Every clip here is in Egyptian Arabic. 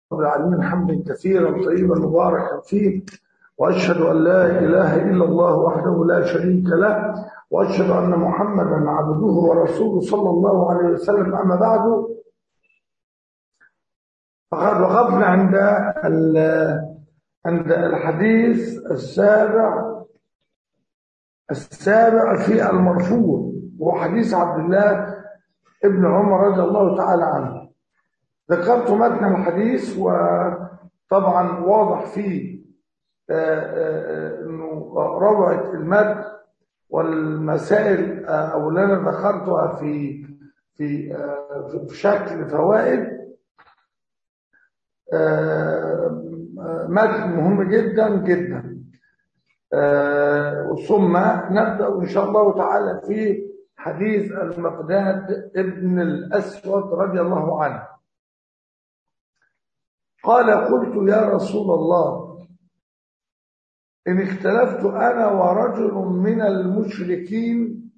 رب العالمين حمدا كثيرا طيبا مباركا فيه واشهد ان لا اله الا الله وحده لا شريك له واشهد ان محمدا عبده ورسوله صلى الله عليه وسلم اما بعد فقد وقفنا عند عند الحديث السابع السابع في المرفوع وهو حديث عبد الله ابن عمر رضي الله تعالى عنه ذكرت متن الحديث وطبعا واضح فيه انه روعه المتن والمسائل او اللي انا ذكرتها في في في شكل فوائد متن مهم جدا جدا ثم نبدا ان شاء الله تعالى في حديث المقداد ابن الاسود رضي الله عنه قال قلت يا رسول الله إن اختلفت أنا ورجل من المشركين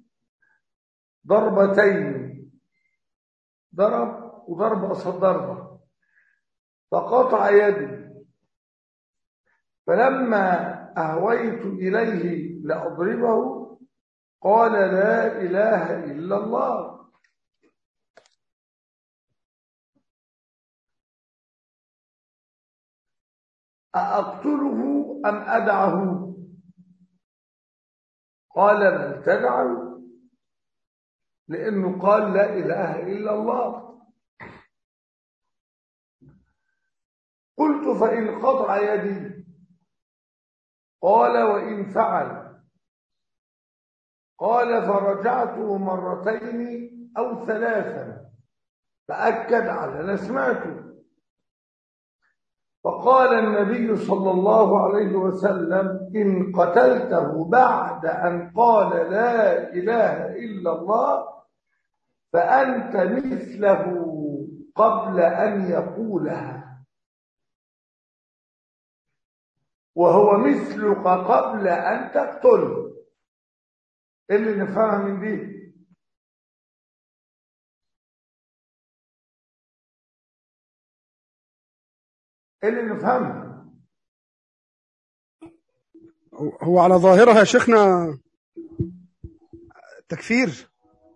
ضربتين ضرب وضرب قصاد ضربة فقطع يدي فلما أهويت إليه لأضربه قال لا إله إلا الله أأقتله أم أدعه قال بل تدعه لأنه قال لا إله إلا الله قلت فإن قطع يدي قال وإن فعل قال فرجعته مرتين أو ثلاثا فأكد على أنا سمعته فقال النبي صلى الله عليه وسلم إن قتلته بعد أن قال لا إله إلا الله فأنت مثله قبل أن يقولها وهو مثلك قبل أن تقتله إيه اللي نفهمها من دي إيه اللي نفهمها هو على ظاهرها يا شيخنا تكفير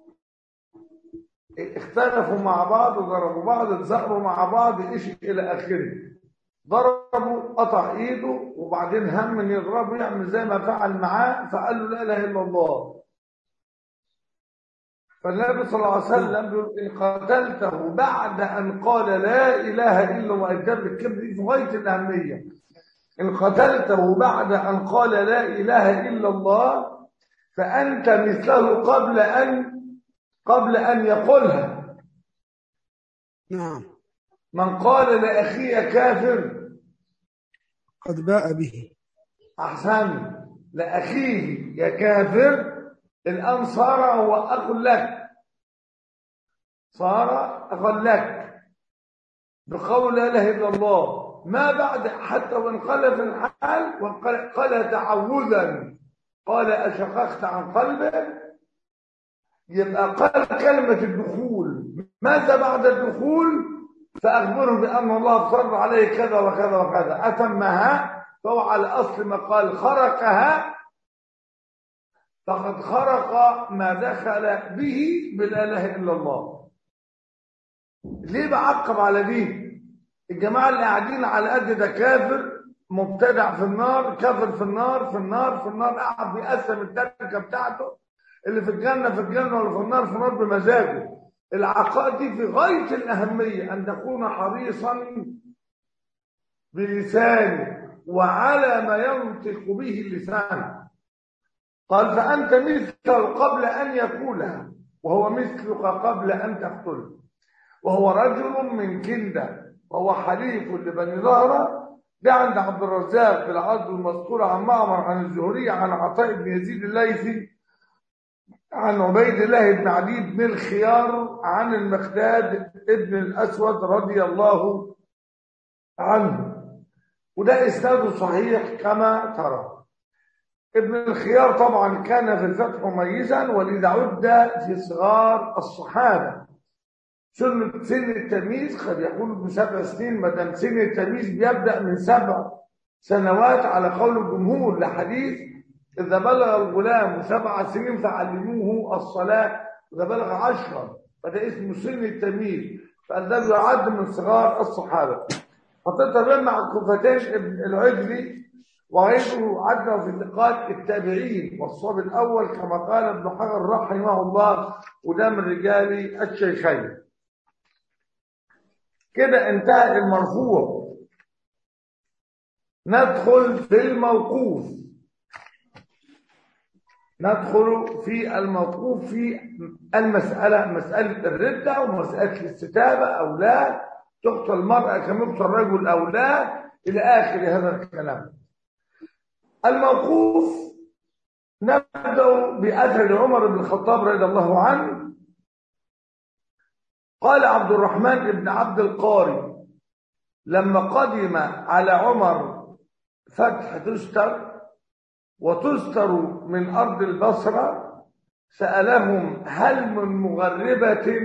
اختلفوا مع بعض وضربوا بعض اتزقروا مع بعض ايش الى اخره ضربوا قطع ايده وبعدين هم ان يضربه يعمل زي ما فعل معاه فقال له لا اله الا الله فالنبي صلى الله عليه وسلم بيقول ان قتلته بعد ان قال لا اله الا الله الكلمه الكلمه دي في غايه الاهميه ان قتلته بعد ان قال لا اله الا الله فانت مثله قبل ان قبل ان يقولها نعم من قال لاخيه كافر قد باء به احسن لاخيه يا كافر الآن صار هو أخ لك صار أخا لك بقول لا إله إلا الله ما بعد حتى وانقلب الحال وقال تعوذا قال أشققت عن قلبك يبقى قال كلمة الدخول ماذا بعد الدخول فأخبره بأن الله فرض عليه كذا وكذا وكذا أتمها فهو على أصل ما قال خرقها فقد خرق ما دخل به بلا اله الا الله ليه بعقب على دي الجماعه اللي قاعدين على قد ده كافر مبتدع في النار كافر في النار في النار في النار قاعد بيقسم التركه بتاعته اللي في الجنه في الجنه واللي في النار في النار بمزاجه العقائد دي في غايه الاهميه ان تكون حريصا بلسانه وعلى ما ينطق به اللسان قال فأنت مثله قبل أن يقولها وهو مثلك قبل أن تقتله وهو رجل من كندة وهو حليف لبني زهرة ده عند عبد الرزاق في العرض المذكور عن معمر عن الزهري عن عطاء بن يزيد الليثي عن عبيد الله بن علي بن الخيار عن المقداد ابن الأسود رضي الله عنه وده إسناده صحيح كما ترى ابن الخيار طبعا كان في الفتح مميزا ولذا عد في صغار الصحابة سن سن التمييز قد يكون بسبع سنين ما دام سن التمييز بيبدا من سبع سنوات على قول الجمهور لحديث اذا بلغ الغلام سبع سنين فعلموه الصلاه اذا بلغ عشرا فده اسمه سن التمييز فده يعد من صغار الصحابه حطيتها مع الكفتين ابن العجلي وغيره عدنا في ثقات التابعين والصواب الاول كما قال ابن حجر رحمه الله وده من رجال الشيخين كده انتهى المرفوع ندخل في الموقوف ندخل في الموقوف في المسألة مسألة الردة ومسألة الاستتابة أو لا تقتل المرأة كما يقتل الرجل أو لا إلى آخر هذا الكلام الموقوف نبدأ بأثر عمر بن الخطاب رضي الله عنه قال عبد الرحمن بن عبد القاري لما قدم على عمر فتح تستر وتستر من أرض البصرة سألهم هل من مغربة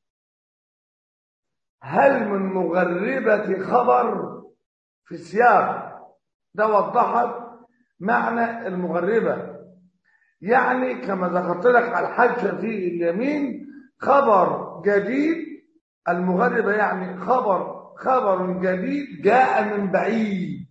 هل من مغربة خبر في السياق ده وضحت معنى المغربة يعني كما ذكرت لك على الحاجة في اليمين خبر جديد المغربة يعني خبر خبر جديد جاء من بعيد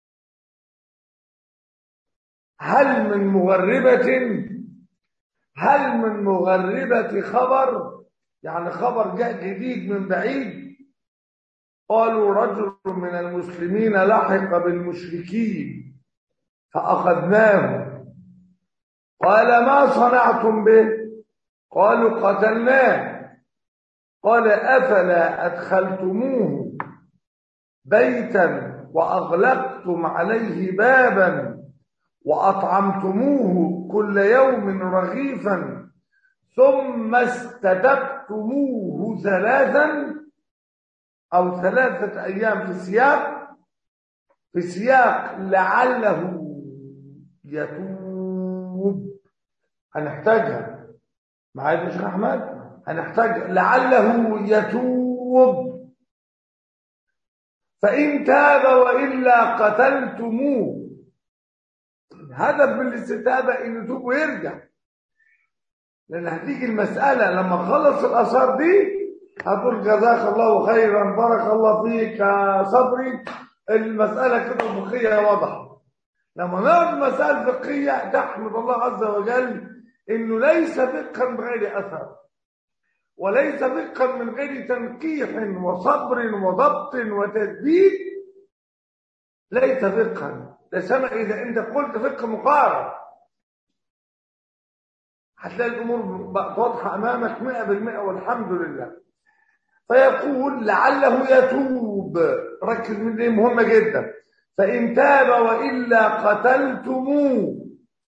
هل من مغربة هل من مغربة خبر يعني خبر جاء جديد من بعيد قالوا رجل من المسلمين لحق بالمشركين فأخذناه قال ما صنعتم به قالوا قتلناه قال أفلا أدخلتموه بيتا وأغلقتم عليه بابا وأطعمتموه كل يوم رغيفا ثم استدبتموه ثلاثا أو ثلاثة أيام في السياق في السياق لعله يتوب هنحتاجها معايا يا شيخ أحمد هنحتاج لعله يتوب فإن تاب وإلا قتلتموه الهدف من الاستتابة إنه يتوب ويرجع لأن هتيجي المسألة لما خلص الآثار دي هتقول جزاك الله خيرا بارك الله فيك يا صبري المسألة كده الفقهية واضحة لما نعرف المسائل الفقهية تحمد الله عز وجل إنه ليس فقها بغير أثر وليس فقها من غير تنقيح وصبر وضبط وتثبيت ليس فقها لا سمع إذا أنت قلت فقه مقارن هتلاقي الأمور واضحة أمامك مئة بالمئة والحمد لله فيقول لعله يتوب ركز من دي مهمة جدا فإن تاب وإلا قتلتموه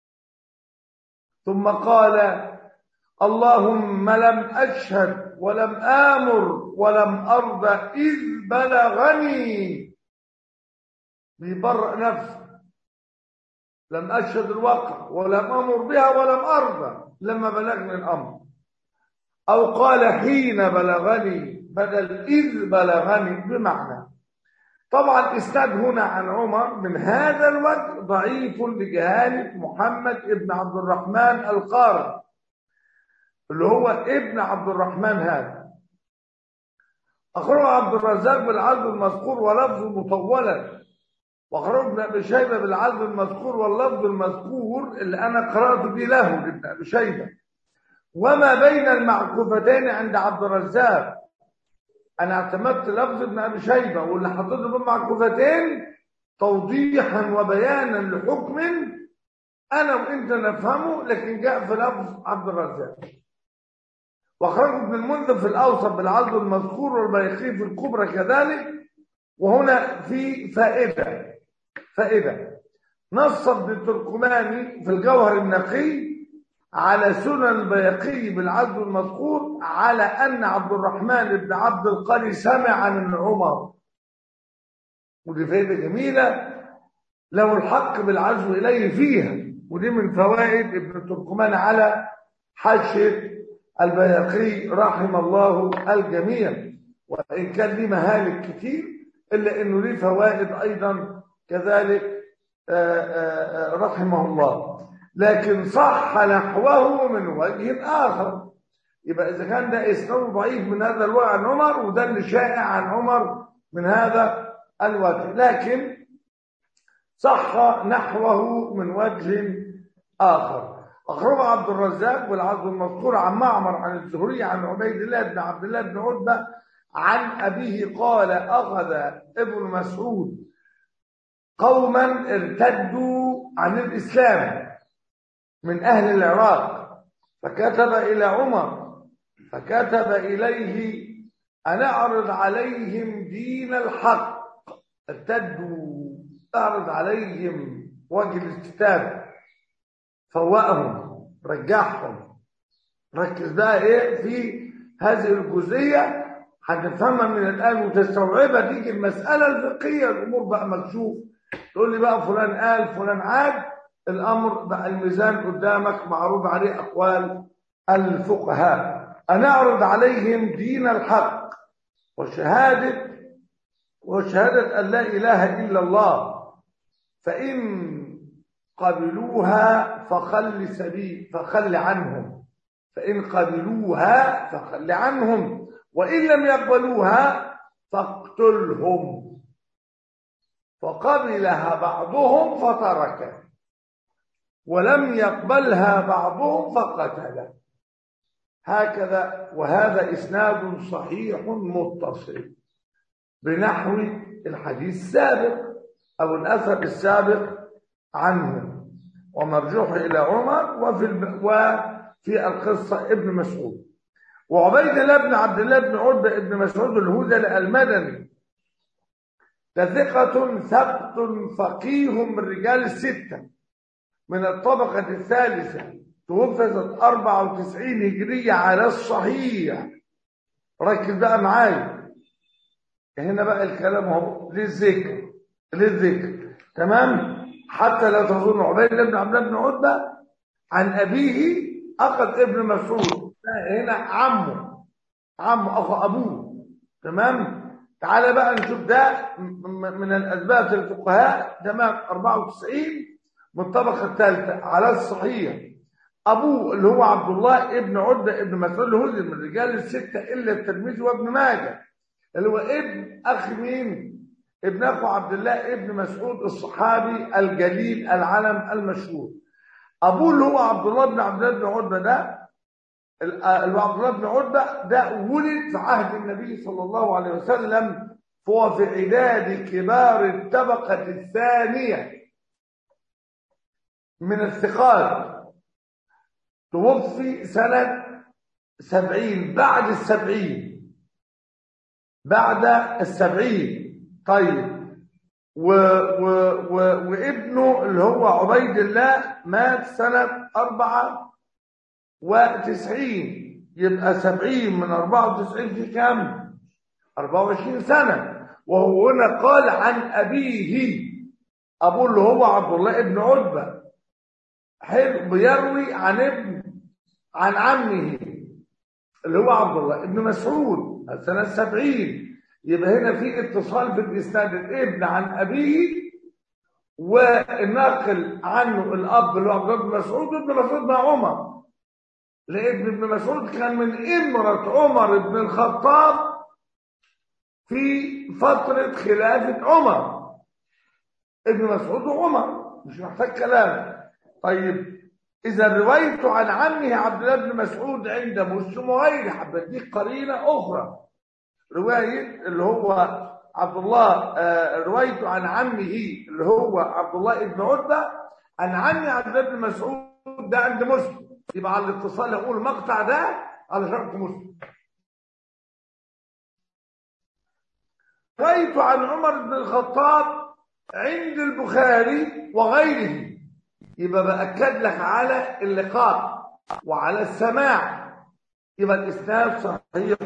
ثم قال اللهم لم أشهد ولم آمر ولم أرضى إذ بلغني بيبرأ نفسه لم أشهد الواقع ولم أمر بها ولم أرضى لما بلغني الأمر أو قال حين بلغني بدل إذ بلغني بمعنى طبعا اسناد هنا عن عمر من هذا الوجه ضعيف لجهالة محمد ابن عبد الرحمن القاري اللي هو ابن عبد الرحمن هذا أخرج عبد الرزاق بالعدل المذكور ولفظه مطولا وأخرج ابن أبي شيبة بالعدل المذكور واللفظ المذكور اللي أنا قرأت به له لابن أبي شيبة وما بين المعكوفتين عند عبد الرزاق أنا اعتمدت لفظ ابن أبي شيبة واللي حطيته بين معكوفتين توضيحا وبيانا لحكم أنا وأنت نفهمه لكن جاء في لفظ عبد الرزاق واخرجه ابن المنذر في الاوسط بالعرض المذكور والبيقي في الكبرى كذلك وهنا في فائده فائده نص ابن التركماني في الجوهر النقي على سنن البيقي بالعدل المذكور على ان عبد الرحمن بن عبد القاري سمع من عمر ودي فائده جميله له الحق بالعزو اليه فيها ودي من فوائد ابن التركماني على حاشيه البيهقي رحم الله الجميع وإن كان ليه مهالك كتير إلا إنه ليه فوائد أيضا كذلك آه، آه، آه، رحمه الله لكن صح نحوه من وجه آخر يبقى إذا كان ده إسناد ضعيف من هذا الوجه عن عمر وده اللي شائع عن عمر من هذا الوجه لكن صح نحوه من وجه آخر أخرج عبد الرزاق والعبد المذكور عن معمر عن الزهري عن عبيد الله بن عبد الله بن عتبة عن أبيه قال أخذ ابن مسعود قوما ارتدوا عن الإسلام من أهل العراق فكتب إلى عمر فكتب إليه أن أعرض عليهم دين الحق ارتدوا أعرض عليهم وجه الاستتاب فوقهم رجعهم ركز بقى ايه في هذه الجزئيه هتفهمها من الان وتستوعبها تيجي المساله الفقهيه الامور بقى مكشوف تقول لي بقى فلان قال فلان عاد الامر بقى الميزان قدامك معروض عليه اقوال الفقهاء ان اعرض عليهم دين الحق وشهاده وشهاده ان لا اله الا الله فان قبلوها فخل سبيل فخل عنهم فإن قبلوها فخل عنهم وإن لم يقبلوها فاقتلهم فقبلها بعضهم فترك ولم يقبلها بعضهم فقتل هكذا وهذا إسناد صحيح متصل بنحو الحديث السابق أو الأثر السابق عنه ومرجوح إلى عمر وفي الب... وفي القصة ابن مسعود وعبيد الله بن عبد الله بن عتبة ابن مسعود الهذلي المدني لثقة ثبت فقيه من رجال الستة من الطبقة الثالثة توفي سنة 94 هجرية على الصحيح ركز بقى معايا هنا بقى الكلام اهو للذكر للذكر تمام حتى لا تظن عبيد الله بن عبد الله بن عتبة عن أبيه أخذ ابن مسعود هنا عمه عمه أخو أبوه تمام تعالى بقى نشوف ده من الأسباب الفقهاء تمام 94 من الطبقة الثالثة على الصحيح أبوه اللي هو عبد الله ابن عتبة ابن مسعود الهذلي من الرجال الستة إلا الترمذي وابن ماجه اللي هو ابن أخ مين؟ ابن اخو عبد الله ابن مسعود الصحابي الجليل العلم المشهور ابوه اللي هو عبد الله بن عبد الله بن عتبه ده اللي عبد الله بن عتبه ده ولد في عهد النبي صلى الله عليه وسلم فهو في عداد كبار الطبقه الثانيه من الثقات توفي سنه سبعين بعد السبعين بعد السبعين طيب و و و وابنه اللي هو عبيد الله مات سنة أربعة وتسعين يبقى سبعين من أربعة وتسعين في كم؟ أربعة وعشرين سنة وهو هنا قال عن أبيه أبوه اللي هو عبد الله ابن عتبة حلو بيروي عن ابن عن عمه اللي هو عبد الله ابن مسعود سنة سبعين يبقى هنا في اتصال في الاسناد الابن عن ابيه والناقل عنه الاب اللي هو عبد الله بن مسعود ابن مسعود مع عمر لان ابن مسعود كان من امرة عمر بن الخطاب في فترة خلافة عمر ابن مسعود وعمر مش محتاج كلام طيب إذا روايته عن عمه عبد الله بن مسعود عند مسلم وغيره حبديك قرينة أخرى رواية اللي هو عبد الله روايته عن عمه اللي هو عبد الله ابن عتبة عن عمه عبد الله بن مسعود ده عند مسلم يبقى على الاتصال يقول المقطع ده على شرط مسلم روايته عن عمر بن الخطاب عند البخاري وغيره يبقى بأكد لك على اللقاء وعلى السماع يبقى الإسناد صحيح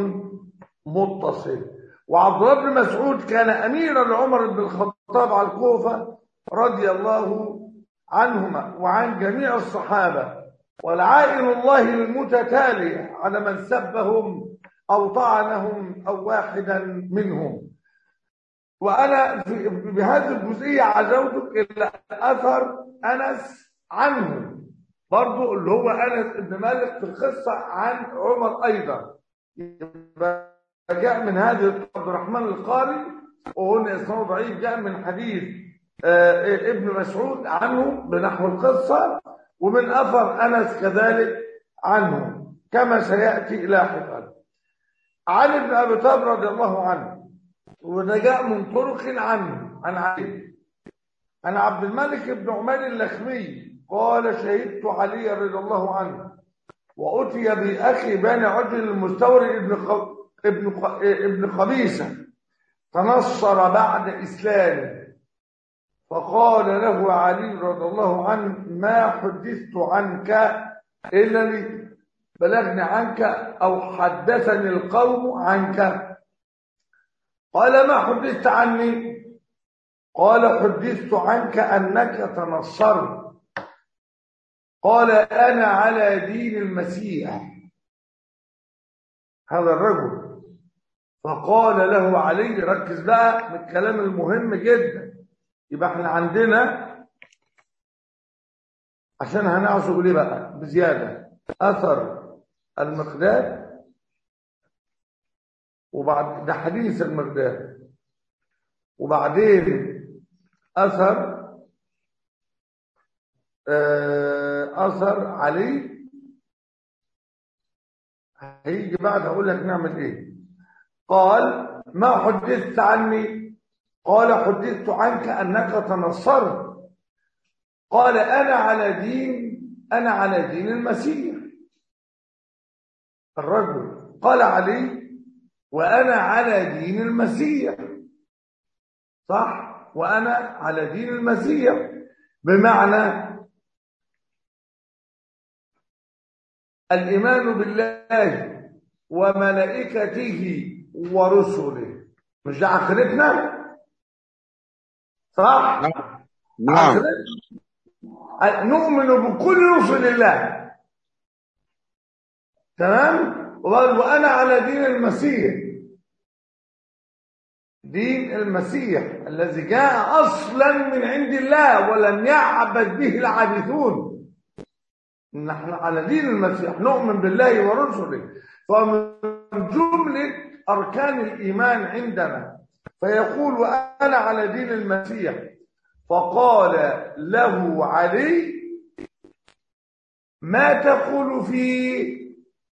متصل وعبد الله بن مسعود كان اميرا لعمر بن الخطاب على الكوفه رضي الله عنهما وعن جميع الصحابه والعائن الله المتتالية على من سبهم أو طعنهم أو واحدا منهم وأنا في بهذه الجزئية عزوتك إلى أثر أنس عنه برضو اللي هو أنس بن مالك في القصة عن عمر أيضا يبقى جاء من هذه عبد الرحمن القاري وهنا اسمه ضعيف جاء من حديث آه، ابن مسعود عنه بنحو القصة ومن أثر أنس كذلك عنه كما سيأتي لاحقا علي بن أبي طالب رضي الله عنه وده جاء من طرق عنه عن علي عن عبد الملك بن عمر اللخمي قال شهدت علي رضي الله عنه وأتي بأخي بني عجل المستوري ابن خ... ابن خ... ابن خبيثة تنصر بعد إسلامه فقال له علي رضي الله عنه ما حدثت عنك إلا لي بلغني عنك أو حدثني القوم عنك قال ما حدثت عني قال حدثت عنك أنك تنصرت قال أنا على دين المسيح هذا الرجل فقال له علي ركز بقى من الكلام المهم جدا يبقى احنا عندنا عشان هنعصب ليه بقى بزيادة أثر المقداد وبعد ده حديث المقداد وبعدين أثر آه، أثر علي هيجي بعد هقول لك نعمل ايه قال ما حدثت عني قال حدثت عنك انك تنصرت قال انا على دين انا على دين المسيح الرجل قال علي وانا على دين المسيح صح وانا على دين المسيح بمعنى الإيمان بالله وملائكته ورسله مش ده عقيدتنا صح نعم عقيدتنا. نؤمن بكل رسل الله تمام وقال وأنا على دين المسيح دين المسيح الذي جاء أصلا من عند الله ولم يعبد به العابثون نحن على دين المسيح نؤمن بالله ورسله فمن جملة أركان الإيمان عندنا فيقول وأنا على دين المسيح فقال له علي ما تقول فيه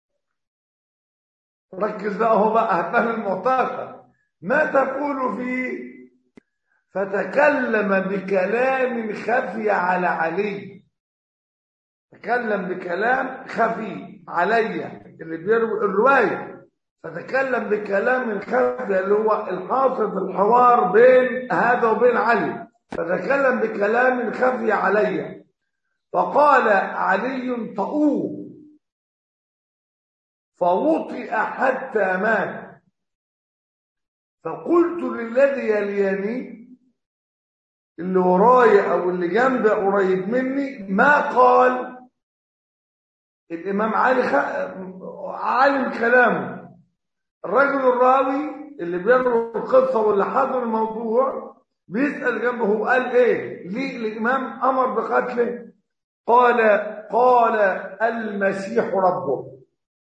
ركز بقى هو بقى هتفهم المعتقد ما تقول فيه فتكلم بكلام خفي على علي تكلم بكلام خفي علي اللي بيروي الروايه فتكلم بكلام خفي اللي هو الحاصل في الحوار بين هذا وبين علي فتكلم بكلام خفي علي فقال علي طؤوه فوطئ حتى مات فقلت للذي يليني اللي ورايا او اللي جنبي قريب مني ما قال الامام علي خ... عالم كلامه الرجل الراوي اللي بيروي القصه واللي حضر الموضوع بيسال جنبه هو قال ايه ليه الامام امر بقتله قال قال المسيح ربه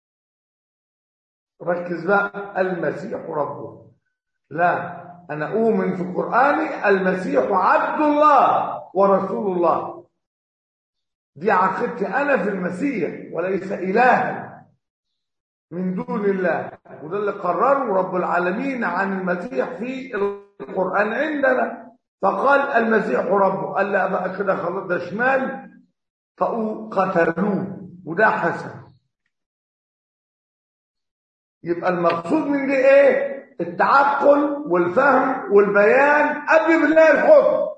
ركز بقى المسيح ربه لا انا اؤمن في القران المسيح عبد الله ورسول الله دي عقيدتي انا في المسيح وليس الها من دون الله وده اللي قرره رب العالمين عن المسيح في القران عندنا فقال المسيح ربه قال لا بقى كده خلاص ده شمال قتلوه وده حسن يبقى المقصود من دي ايه التعقل والفهم والبيان قبل بالله الحكم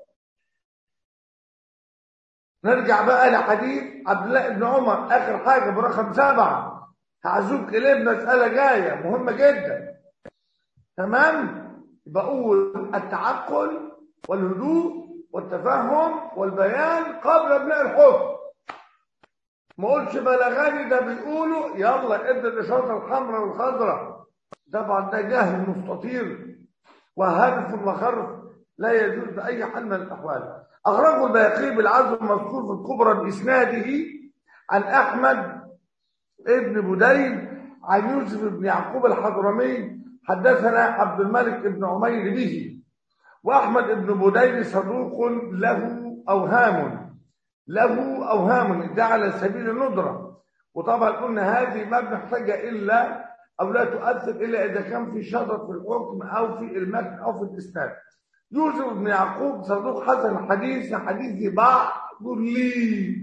نرجع بقى لحديث عبد الله بن عمر اخر حاجه برقم سبعه هعزوك اليه بمساله جايه مهمه جدا تمام بقول التعقل والهدوء والتفهم والبيان قبل ابناء الحكم ما قلتش بلغاني ده بيقولوا يلا ادي الاشاره الحمراء والخضراء طبعا ده جهل مستطير وهدف وخرف لا يجوز باي حال من الاحوال اخرجه البيهقي بالعزم المذكور في الكبرى باسناده عن احمد ابن بديل عن يوسف بن يعقوب الحضرمي حدثنا عبد الملك بن عمير به واحمد بن بديل صدوق له اوهام له اوهام ده على سبيل الندره وطبعا قلنا هذه ما بنحتاج الا او لا تؤثر الا اذا كان في شطط في الحكم او في المتن او في الاسناد يوسف بن يعقوب صدوق حسن حديث حديث بعض لي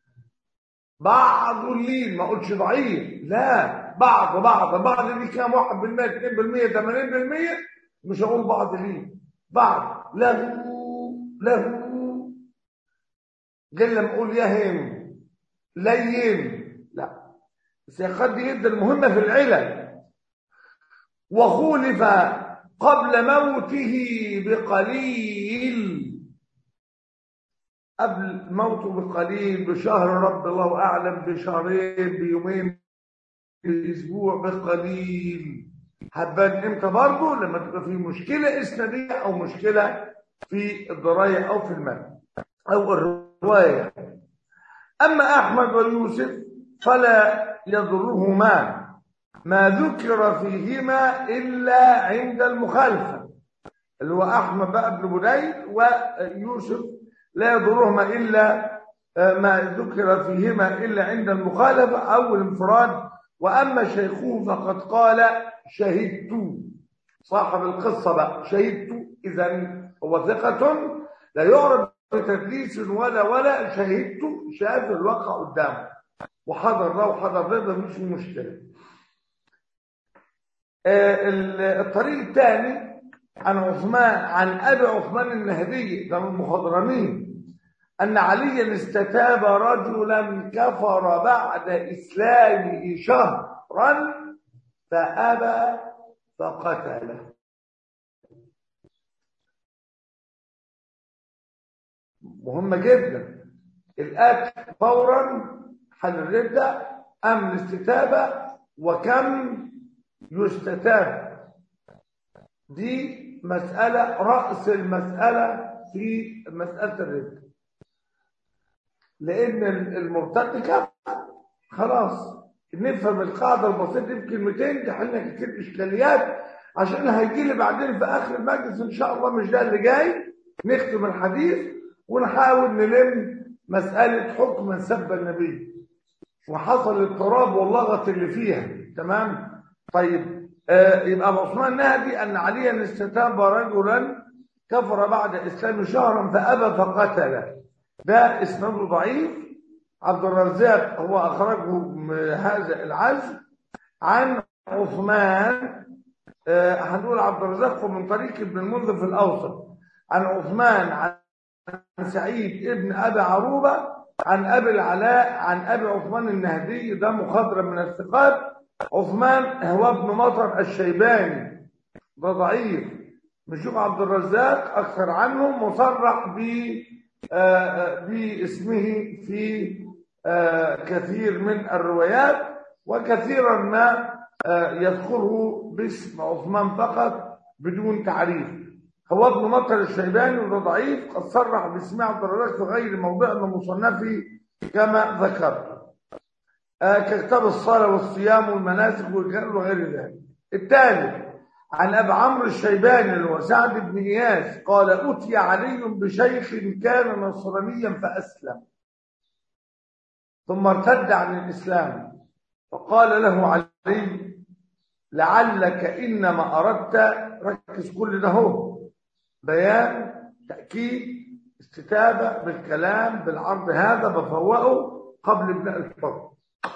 بعض لي ما قلتش ضعيف لا بعض بعض بعض دي كام 1% 2% 80% مش هقول بعض لي بعض له له غير لما اقول يهم لين لا السياقات دي جدا مهمه في العلل وخولف قبل موته بقليل قبل موته بقليل بشهر رب الله اعلم بشهرين بيومين باسبوع بقليل هتبان امتى برضه لما تبقى في مشكله اسناديه او مشكله في الدرايه او في المتن او الروايه اما احمد ويوسف فلا يضرهما ما ذكر فيهما الا عند المخالفه اللي هو احمد بقى بن بديل ويوسف لا يضرهما الا ما ذكر فيهما الا عند المخالفه او الانفراد واما شيخه فقد قال شهدت صاحب القصه بقى شهدت اذا هو ثقه لا يعرف بتدليس ولا ولا شهدت شاف الواقع قدامه وحضر ده وحضر ده مش مشكله الطريق الثاني عن عثمان عن ابي عثمان النهدي ده من المخضرمين ان عليا استتاب رجلا كفر بعد اسلامه شهرا فابى فقتله مهمه جدا القتل فورا حل الرده ام الاستتابه وكم يستتاب دي مسألة رأس المسألة في مسألة الردة لأن المرتد كفر خلاص نفهم القاعدة البسيطة دي بكلمتين تحلنا كتير إشكاليات عشان هيجي لي بعدين في آخر المجلس إن شاء الله مش ده اللي جاي نختم الحديث ونحاول نلم مسألة حكم من سب النبي وحصل الاضطراب واللغط اللي فيها تمام طيب آه يبقى عثمان نهدي ان عليا استتاب رجلا كفر بعد اسلام شهرا فابى فقتله ده اسناده ضعيف عبد الرزاق هو اخرجه هذا العزم عن عثمان آه هنقول عبد الرزاق من طريق ابن المنذر في الاوسط عن عثمان عن سعيد ابن ابي عروبه عن ابي العلاء عن ابي عثمان النهدي ده مخضرم من الثقات عثمان هو ابن مطر الشيباني ده ضعيف نشوف عبد الرزاق اكثر عنه مصرح ب باسمه في كثير من الروايات وكثيرا ما يذكره باسم عثمان فقط بدون تعريف هو ابن مطر الشيباني وده ضعيف قد صرح باسم عبد الرزاق في غير موضع من مصنفه كما ذكرت ككتاب الصلاة والصيام والمناسك وغير ذلك الثالث عن أبي عمرو الشيباني اللي هو سعد بن إياس قال أتي علي بشيخ كان نصرانيا فأسلم ثم ارتد عن الإسلام فقال له علي لعلك إنما أردت ركز كل ده هو بيان تأكيد استتابة بالكلام بالعرض هذا بفوقه قبل ابناء الحكم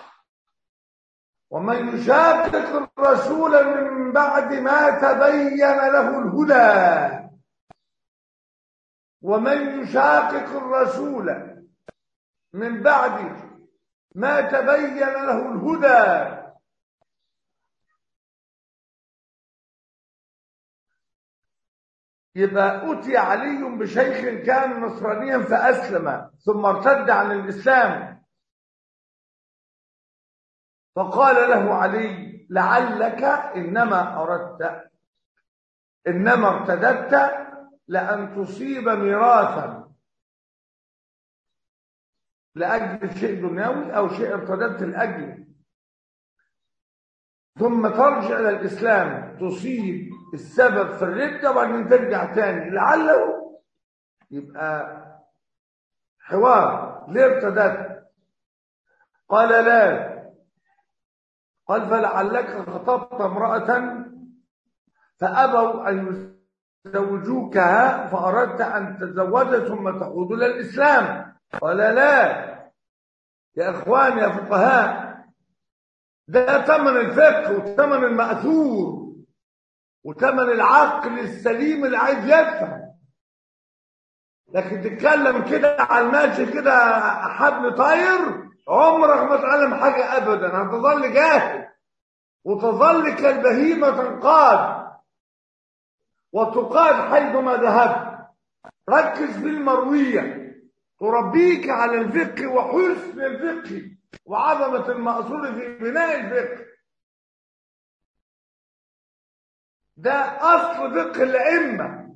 ومن يشاقق الرسول من بعد ما تبين له الهدى ومن يشاقق الرسول من بعد ما تبين له الهدى يبقى أتي علي بشيخ كان نصرانيا فأسلم ثم ارتد عن الإسلام فقال له علي لعلك إنما أردت إنما ارتددت لأن تصيب ميراثا لأجل شيء دنيوي أو شيء ارتددت لأجله ثم ترجع إلى الإسلام تصيب السبب في الردة وبعدين ترجع تاني لعله يبقى حوار ليه ارتدت قال لا قال فلعلك خطبت امرأة فأبوا أن يزوجوكها فأردت أن تتزوج ثم تعود إلى الإسلام قال لا يا إخوان يا فقهاء ده ثمن الفقه وثمن المأثور وثمن العقل السليم اللي عايز يفهم لكن تتكلم كده على الماشي كده حبل طاير عمرك ما تعلم حاجة أبدا هتظل جاهل وتظل كالبهيمة تنقاد وتقاد حيثما ذهبت ركز في المروية تربيك على الفقه وحسن الفقه وعظمة المأصول في بناء الفقه ده أصل فقه الأئمة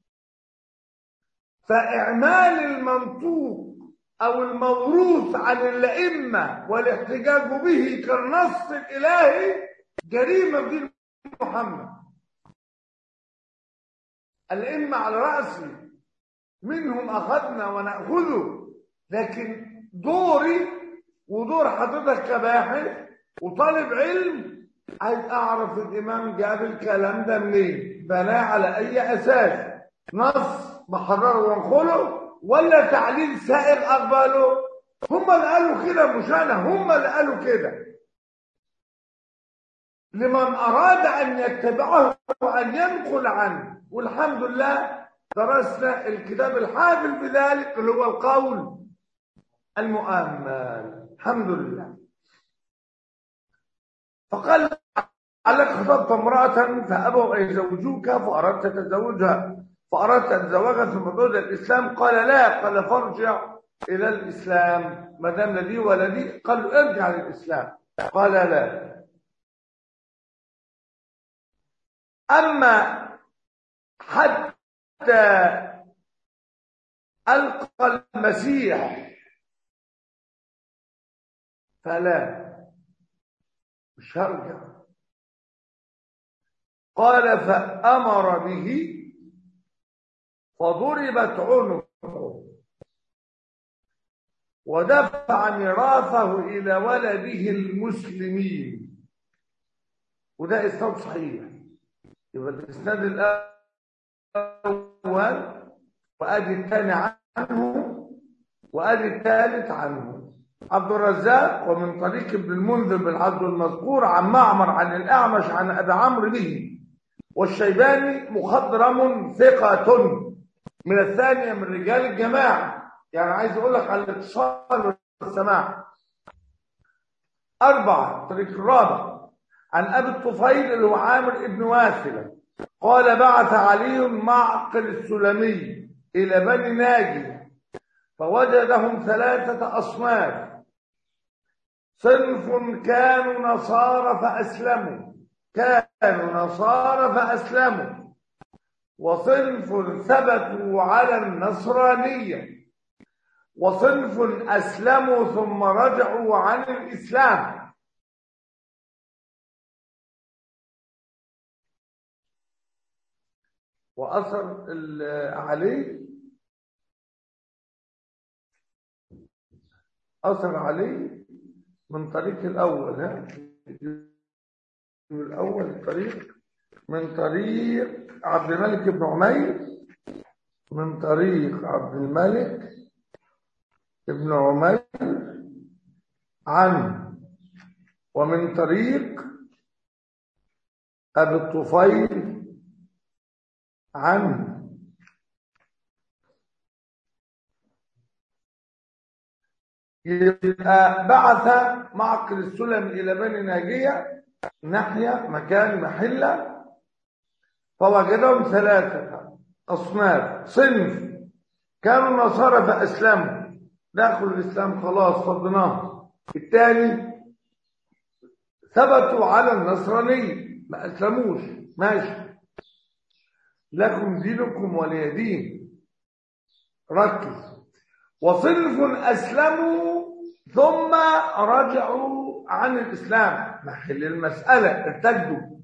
فإعمال المنطوق أو الموروث عن الأئمة والاحتجاج به كالنص الإلهي جريمة في محمد الأئمة على رأسي منهم أخذنا ونأخذه لكن دوري ودور حضرتك كباحث وطالب علم عايز أعرف الإمام جاب الكلام ده منين بناه على أي أساس نص بحرره وانخله ولا تعليل سائر أقباله هم اللي قالوا كده مش أنا هم اللي قالوا كده لمن أراد أن يتبعه وأن ينقل عنه والحمد لله درسنا الكتاب الحافل بذلك اللي هو القول المؤمل الحمد لله فقال عليك خطبت امرأة فأبوا أن يزوجوك فأردت تزوجها فأردت أن تزوجها ثم بعد الإسلام قال لا قال فارجع إلى الإسلام ما دام لي ولا لي قال له ارجع للإسلام قال لا أما حتى ألقى المسيح فلا مش هرجع قال فأمر به فضربت عنقه ودفع ميراثه إلى ولده المسلمين وده إسناد صحيح يبقى الإسناد الأول وأدي الثاني عنه وأدي الثالث عنه عبد الرزاق ومن طريق ابن المنذر بالعبد المذكور عن معمر عن الأعمش عن أبي عمرو به والشيباني مخضرم ثقة من الثانية من رجال الجماعة يعني عايز أقول لك على الاتصال والسماع أربعة طريق الرابع عن أبي الطفيل اللي هو عامر ابن واسلة قال بعث علي معقل السلمي إلى بني ناجي فوجدهم ثلاثة أصناف صنف كانوا نصارى فأسلموا كانوا نصارى فأسلموا وصنف ثبتوا على النصرانية وصنف أسلموا ثم رجعوا عن الإسلام وأثر علي أثر علي من طريق الأول ها الأول الطريق من طريق عبد الملك بن عمير من طريق عبد الملك بن عمير عنه ومن طريق أبي الطفيل عنه يبقى بعث معقل السلم إلى بني ناجية ناحية مكان محلة فوجدهم ثلاثة أصناف صنف كانوا نصارى فأسلموا دخلوا الإسلام خلاص فضناه الثاني ثبتوا على النصرانية ما أسلموش ماشي لكم دينكم ولي دين ركز وصنف أسلموا ثم رجعوا عن الإسلام محل المسألة ارتدوا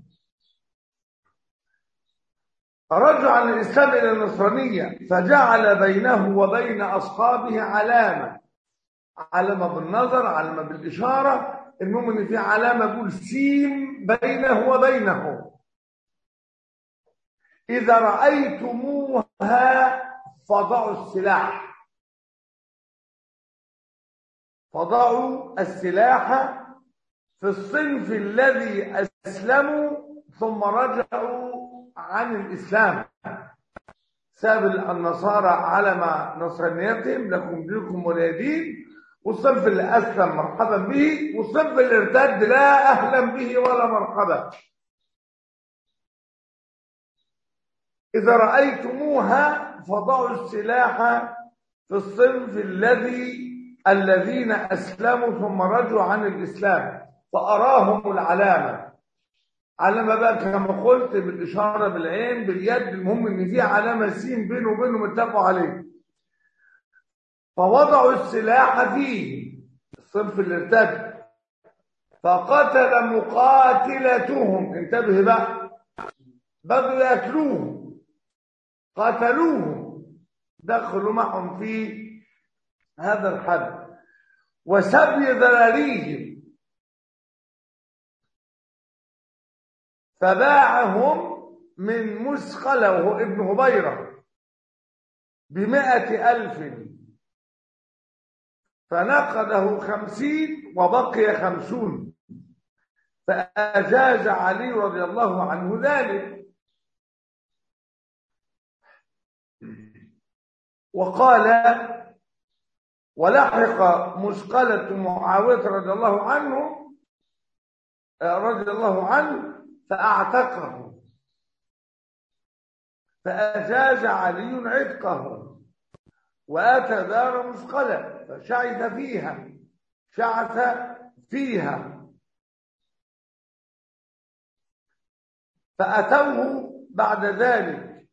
رجع عن الإسلام إلى النصرانية فجعل بينه وبين أصحابه علامة علامة بالنظر علامة بالإشارة المهم إن في علامة يقول سين بينه وبينه إذا رأيتموها فضعوا السلاح فضعوا السلاح في الصنف الذي أسلموا ثم رجعوا عن الإسلام ساب النصارى على ما نصرانيتهم لكم دينكم ولي دين والصنف اللي أسلم مرحبا به والصنف اللي ارتد لا أهلا به ولا مرحبا إذا رأيتموها فضعوا السلاح في الصنف الذي الذين أسلموا ثم رجعوا عن الإسلام فأراهم العلامة علامة بقى كما قلت بالإشارة بالعين باليد المهم إن في علامة سين بينه وبينهم اتفقوا عليه فوضعوا السلاح فيه الصنف اللي ارتد فقتل مقاتلتهم انتبه بقى بدوا ياكلوهم قتلوهم دخلوا معهم في هذا الحد وسبي ذراريهم فباعهم من مسقلة وهو ابن هبيرة بمائة ألف فنقده خمسين وبقي خمسون فأجاز علي رضي الله عنه ذلك وقال ولحق مسقلة معاوية رضي الله عنه رضي الله عنه فأعتقه فأجاز علي عتقه وأتى دار مثقلة فشعث فيها شعث فيها فأتوه بعد ذلك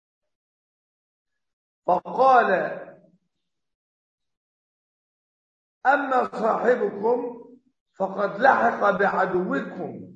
فقال أما صاحبكم فقد لحق بعدوكم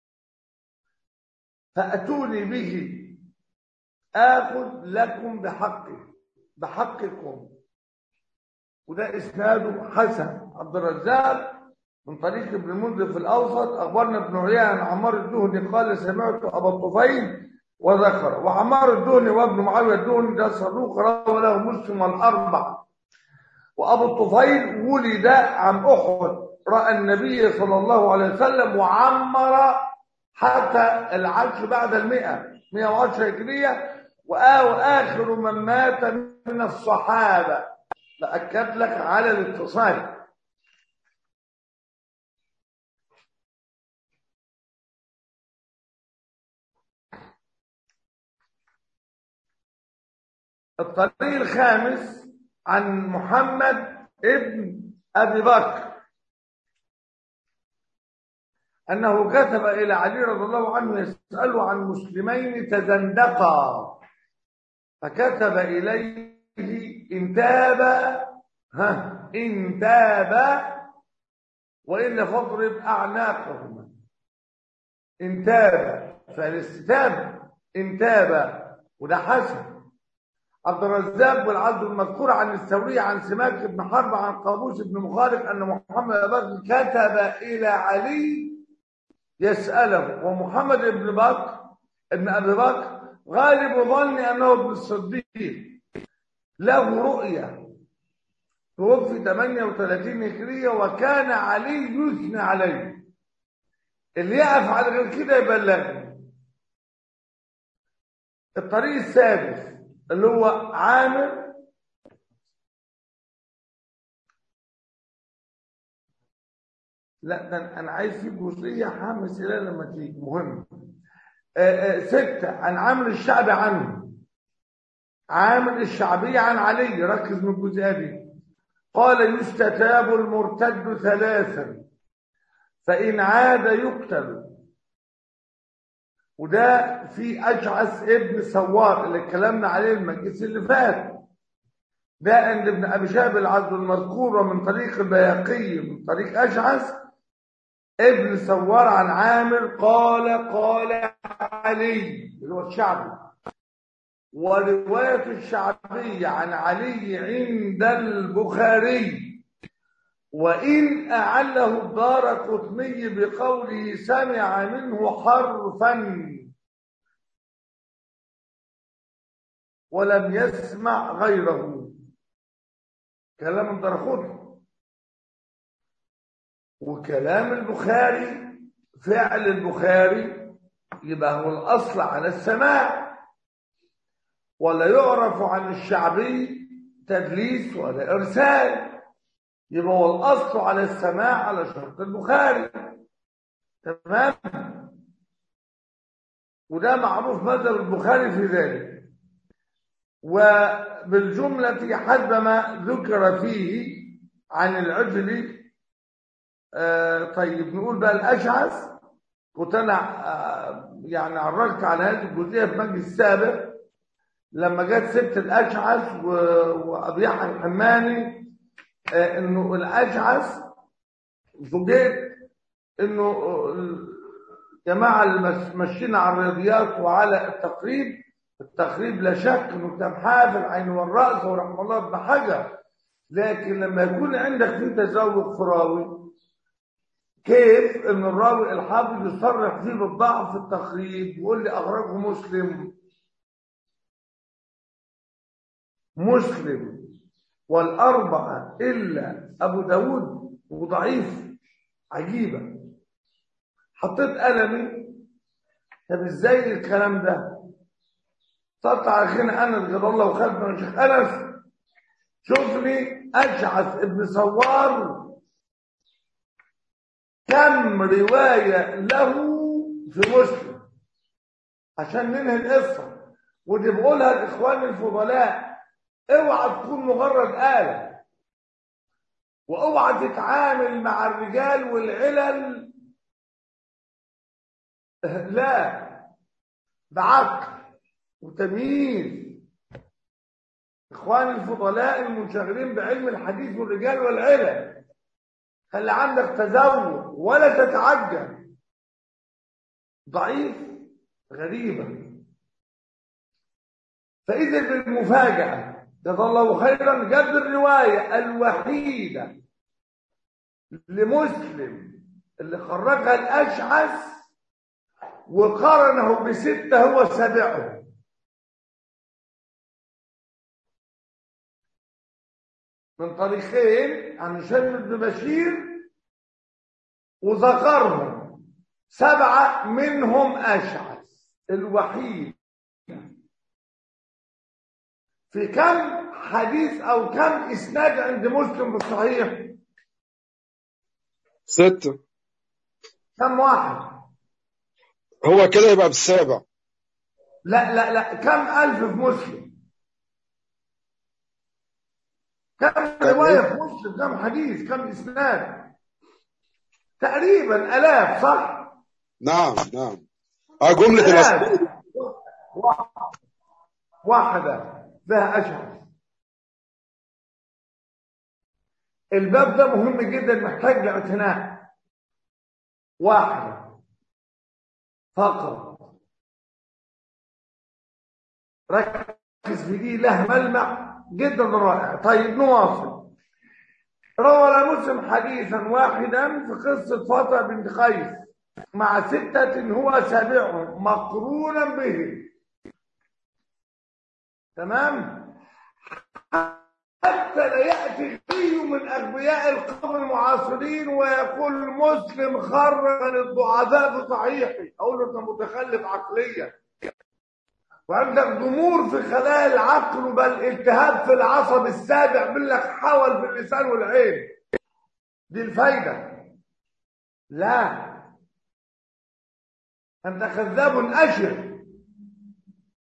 فأتوني به آخذ لكم بحقه بحقكم وده إسناده حسن عبد الرزاق من طريق ابن المنذر في الأوسط أخبرنا ابن عيان عن عمار الدهني قال سمعت أبا الطفيل وذكر وعمار الدهني وابن معاوية الدهني ده صدوق روى له مسلم الأربع وأبو الطفيل ولد عن أحد رأى النبي صلى الله عليه وسلم وعمر حتى العشر بعد المئة 110 هجرية وآخر من مات من الصحابة بأكد لك على الاتصال الطريق الخامس عن محمد ابن أبي بكر أنه كتب إلى علي رضي الله عنه يسأله عن مسلمين تزندقا فكتب إليه إن تاب ها إن تاب وإلا فاضرب أعناقهما إن تاب فالاستتاب إن تاب وده حسن عبد الرزاق والعبد المذكور عن الثوري عن سماك بن حرب عن قابوس بن مخالف أن محمد بكر كتب إلى علي يسأله ومحمد بن بكر ابن أبي بكر غالب ظني أنه ابن الصديق له رؤية توفي 38 هجرية وكان علي يثنى عليه اللي يقف على غير كده يبلغني الطريق السادس اللي هو عامر لا ده انا عايز في جزئيه حامس الى لما تيجي مهم آآ آآ ستة عن عامر الشعبي عنه عامر الشعبي عن علي ركز من الجزئيه دي قال يستتاب المرتد ثلاثا فإن عاد يقتل وده في أشعث ابن سوار اللي اتكلمنا عليه المجلس اللي فات ده عند ابن أبي شهاب العبد المذكور ومن طريق البياقي من طريق أشعث ابن سوار عن عامر قال قال علي اللي هو الشعبي ورواية الشعبي عن علي عند البخاري وإن أعله الدار قطني بقوله سمع منه حرفا ولم يسمع غيره كلام الدرقطني وكلام البخاري فعل البخاري يبقى هو الأصل على السماع ولا يعرف عن الشعبي تدليس ولا إرسال يبقى هو الأصل على السماع على شرط البخاري تمام وده معروف مذهب البخاري في ذلك وبالجملة حسب ما ذكر فيه عن العجل آه طيب نقول بقى الأشعث كنت أنا آه يعني عرجت على هذه الجزئية في مجلس السابق لما جت ست الأشعث وأبي يحيى الحماني آه إنه الأشعث فوجئت إنه الجماعة اللي ماشيين على الرياضيات وعلى التقريب التقريب لا شك إنه كان حافل عين والرأس ورحمه الله ابن حجر لكن لما يكون عندك في تزوج فراوي كيف ان الراوي الحافظ يصرح فيه بالضعف في التقريب ويقول لي اخرجه مسلم مسلم والأربعة إلا أبو داود وضعيف عجيبة حطيت قلمي طب ازاي الكلام ده طلعت على اخينا انس جزاه الله وخدنا من شيخ انس شوف لي اشعث ابن سوار كم روايه له في مسلم عشان ننهي القصه ودي بقولها الاخوان الفضلاء اوعى تكون مجرد آلة واوعى تتعامل مع الرجال والعلل لا بعقل وتمييز اخواني الفضلاء المنشغلين بعلم الحديث والرجال والعلل خلي عندك تزوج ولا تتعجل ضعيف غريبة فإذا بالمفاجأة جزا الله خيرا جاب الرواية الوحيدة لمسلم اللي خرجها الأشعث وقارنه بستة هو سابعه من طريقين عن هشام بن بشير وذكرهم سبعة منهم أشعث الوحيد في كم حديث أو كم إسناد عند مسلم بالصحيح ستة كم واحد هو كده يبقى بالسابع لا لا لا كم ألف في مسلم كم رواية في مسلم كم حديث كم إسناد تقريبا آلاف صح نعم نعم اه جملة الأسماء آلاف واحدة فيها أشهر الباب ده مهم جدا محتاج لاعتناء واحدة فقط ركز في دي له ملمع جدا رائع طيب نواصل روى مسلم حديثا واحدا في قصة فاطمة بنت قيس مع ستة هو سابعهم مقرونا به تمام حتى لا يأتي غي من أغبياء القوم المعاصرين ويقول مسلم خرج عن الضعفاء في صحيحي أقول له أنت متخلف عقليا وعندك ضمور في خلايا العقل بل التهاب في العصب السابع بيقول لك حول في اللسان والعين دي الفايدة لا أنت كذاب أشر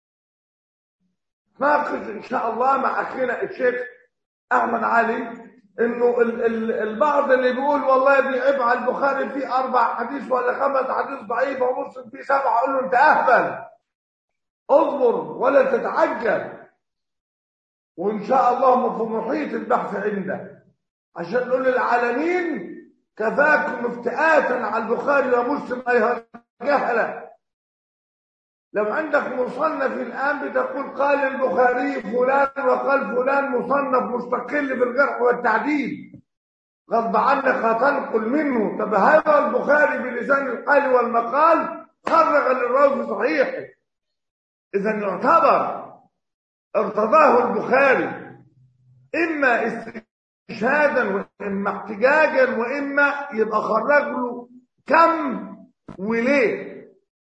ناقش إن شاء الله مع أخينا الشيخ أحمد علي انه ال- ال- البعض اللي بيقول والله بيعيب على البخاري فيه اربع حديث ولا خمس حديث ضعيف ومسلم فيه سبعه اقول له انت اهبل اصبر ولا تتعجل وان شاء الله في محيط البحث عندك عشان نقول للعالمين كفاكم افتئاتا على البخاري ومسلم ايها الجهله لو عندك مصنف الآن بتقول قال البخاري فلان وقال فلان مصنف مستقل في الجرح والتعديل غضب عنك هتنقل منه طب هذا البخاري بلسان القال والمقال خرج للراوي في صحيحه إذا يعتبر ارتضاه البخاري إما استشهادا وإما احتجاجا وإما يبقى خرج له كم وليه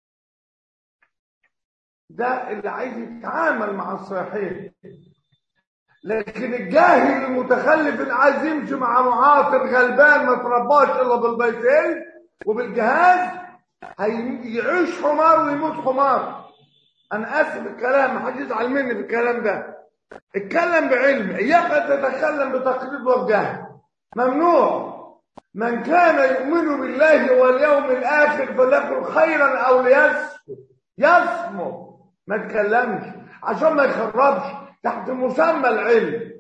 ده اللي عايز يتعامل مع الصحيح لكن الجاهل المتخلف اللي عايز يمشي مع معاطر غلبان ما ترباش الا بالبيتين وبالجهاز هيعيش حمار ويموت حمار انا اسف الكلام محدش يزعل مني في الكلام ده اتكلم بعلم اياك ان تتكلم بتقليد وبجهل ممنوع من كان يؤمن بالله واليوم الاخر فليقل خيرا او ليسكت يصمت ما تكلمش عشان ما يخربش تحت مسمى العلم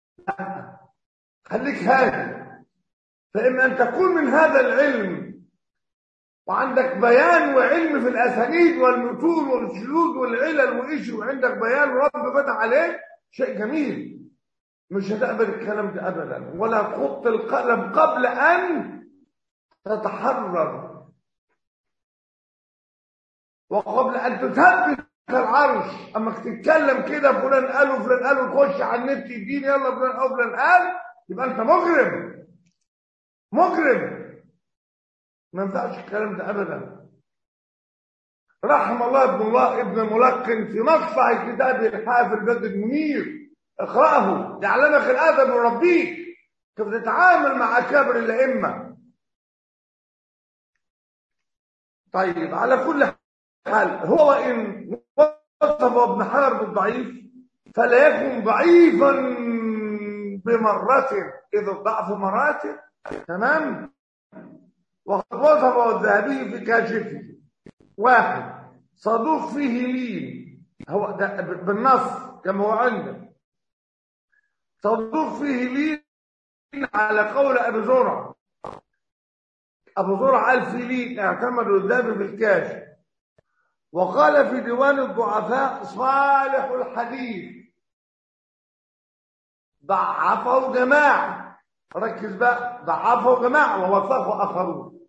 خليك هادي فإما أن تكون من هذا العلم وعندك بيان وعلم في الأسانيد والمتون والشذوذ والعلل وإيش وعندك بيان ورب فتح عليك شيء جميل مش هتقبل الكلام ده أبدا ولا تخط القلم قبل أن تتحرر وقبل أن تثبت العرش اما تتكلم كده فلان قال وفلان قال وتخش على النت يديني يلا فلان قال فلان قال يبقى انت مجرم مجرم ما ينفعش الكلام ده ابدا رحم الله ابن الله ابن ملقن في مقطع كتابه الحافل بدر المنير اقراه يعلمك الادب ويربيك كيف تتعامل مع اكابر الائمه طيب على كل حال هو ان وصف ابن حجر بالضعيف فلا يكن ضعيفا بمرة إذا الضعف مراتب تمام وقد وصفه الذهبي في كاشفه واحد صدوق فيه لين هو ده بالنص كما هو عندك صدوق فيه لين على قول أبي زرع أبو زرع قال فيه لين اعتمدوا الذهبي في الكاشف وقال في ديوان الضعفاء صالح الحديث ضعفه جماعة ركز بقى ضعفه جماعة ووثقه آخرون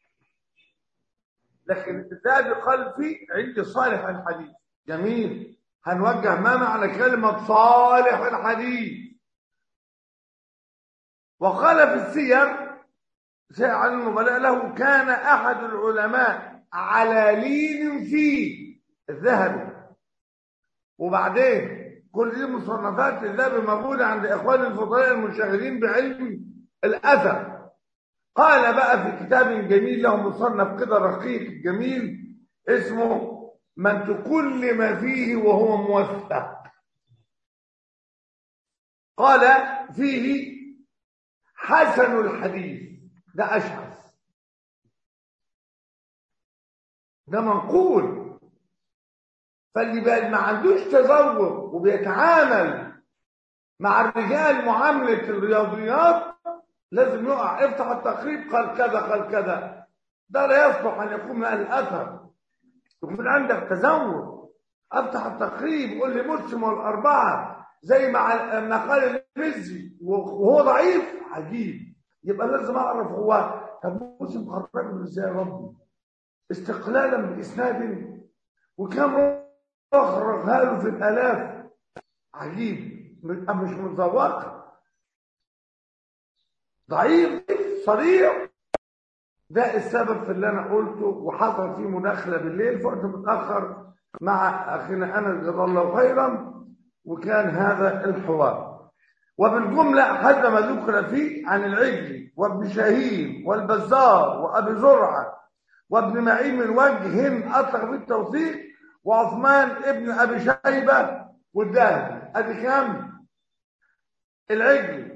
لكن الذهبي قال فيه عندي صالح الحديث جميل هنوجه ما معنى كلمة صالح الحديث وقال في السير سير عن النبلاء له كان أحد العلماء على لين فيه الذهبي وبعدين كل دي مصنفات الذهبي موجوده عند اخوان الفضلاء المنشغلين بعلم الاثر قال بقى في كتاب جميل له مصنف كده رقيق جميل اسمه من تكلم فيه وهو موثق قال فيه حسن الحديث ده اشعث ده منقول فاللي بقى ما عندوش تذوق وبيتعامل مع الرجال معاملة الرياضيات لازم يقع افتح التقريب قال كذا قال كذا ده لا يصلح ان يكون من اهل الاثر يكون عندك تذوق افتح التقريب قول لي مسلم والاربعه زي ما ما قال المزي وهو ضعيف عجيب يبقى لازم اعرف هو طب مسلم خرجه ازاي يا ربي استقلالا باسناد وكم اخرجها له في الالاف عجيب مش متذوق ضعيف صريح ده السبب في اللي انا قلته وحصل فيه مداخله بالليل فقلت متاخر مع اخينا انس جزاه الله خيرا وكان هذا الحوار وبالجمله حد ما ذكر فيه عن العجلي وابن شاهين والبزار وابي زرعه وابن معين من وجه اطلق بالتوثيق وعثمان ابن ابي شيبه والذهبي ادي كام العجلي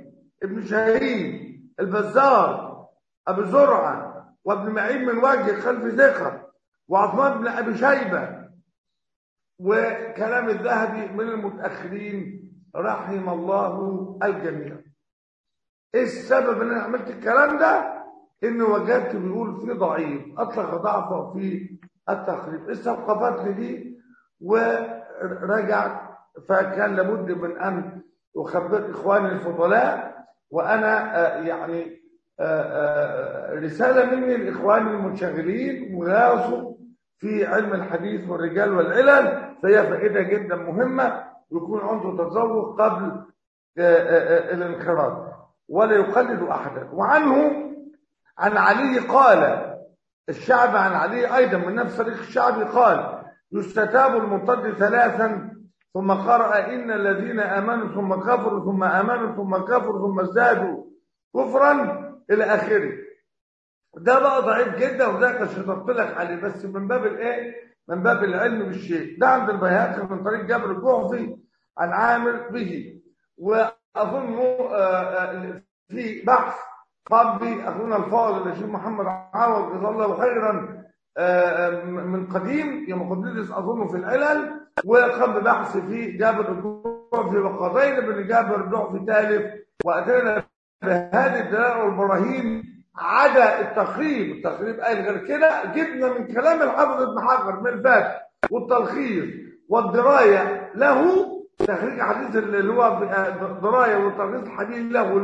ابن شاهين البزار ابو زرعه وابن معين من وجه خلف ثقه وعثمان بن ابي شيبه وكلام الذهبي من المتاخرين رحم الله الجميع ايه السبب ان انا عملت الكلام ده ان وجدت بيقول في ضعيف اطلق ضعفه في التقريب استوقفت لي دي ورجعت فكان لابد من ان اخبر اخواني الفضلاء وانا آه، يعني آه، آه، رساله مني لاخواني المنشغلين وياصوا في علم الحديث والرجال والعلل فهي فائده جدا مهمه ويكون عنده تذوق قبل آه، آه، آه، الانقراض ولا يقلد احدا وعنه عن علي قال الشعب عن علي ايضا من نفس طريق الشعبي قال يستتاب المرتد ثلاثا ثم قرأ إن الذين آمنوا ثم كفروا ثم آمنوا ثم كفروا ثم ازدادوا كفرا إلى آخره ده بقى ضعيف جدا وده كان شطبت لك عليه بس من باب الايه؟ من باب العلم بالشيء ده عند البيهقي من طريق جابر الجعفي عن عامر به واظن آه، آه، في بحث قام به اخونا الفاضل الشيخ محمد عوض جزاه الله خيرا آه، آه، من قديم يوم قديس اظن في العلل وقام ببحث في جابر الجعفي وقضينا بان جابر الجعفي ثالث واتينا بهذه الدلائل والبراهين عدا التقريب التقريب قال غير كده جبنا من كلام الحافظ ابن حجر من الفتح والتلخيص والدرايه له تخريج حديث اللي هو درايه وتلخيص الحديث له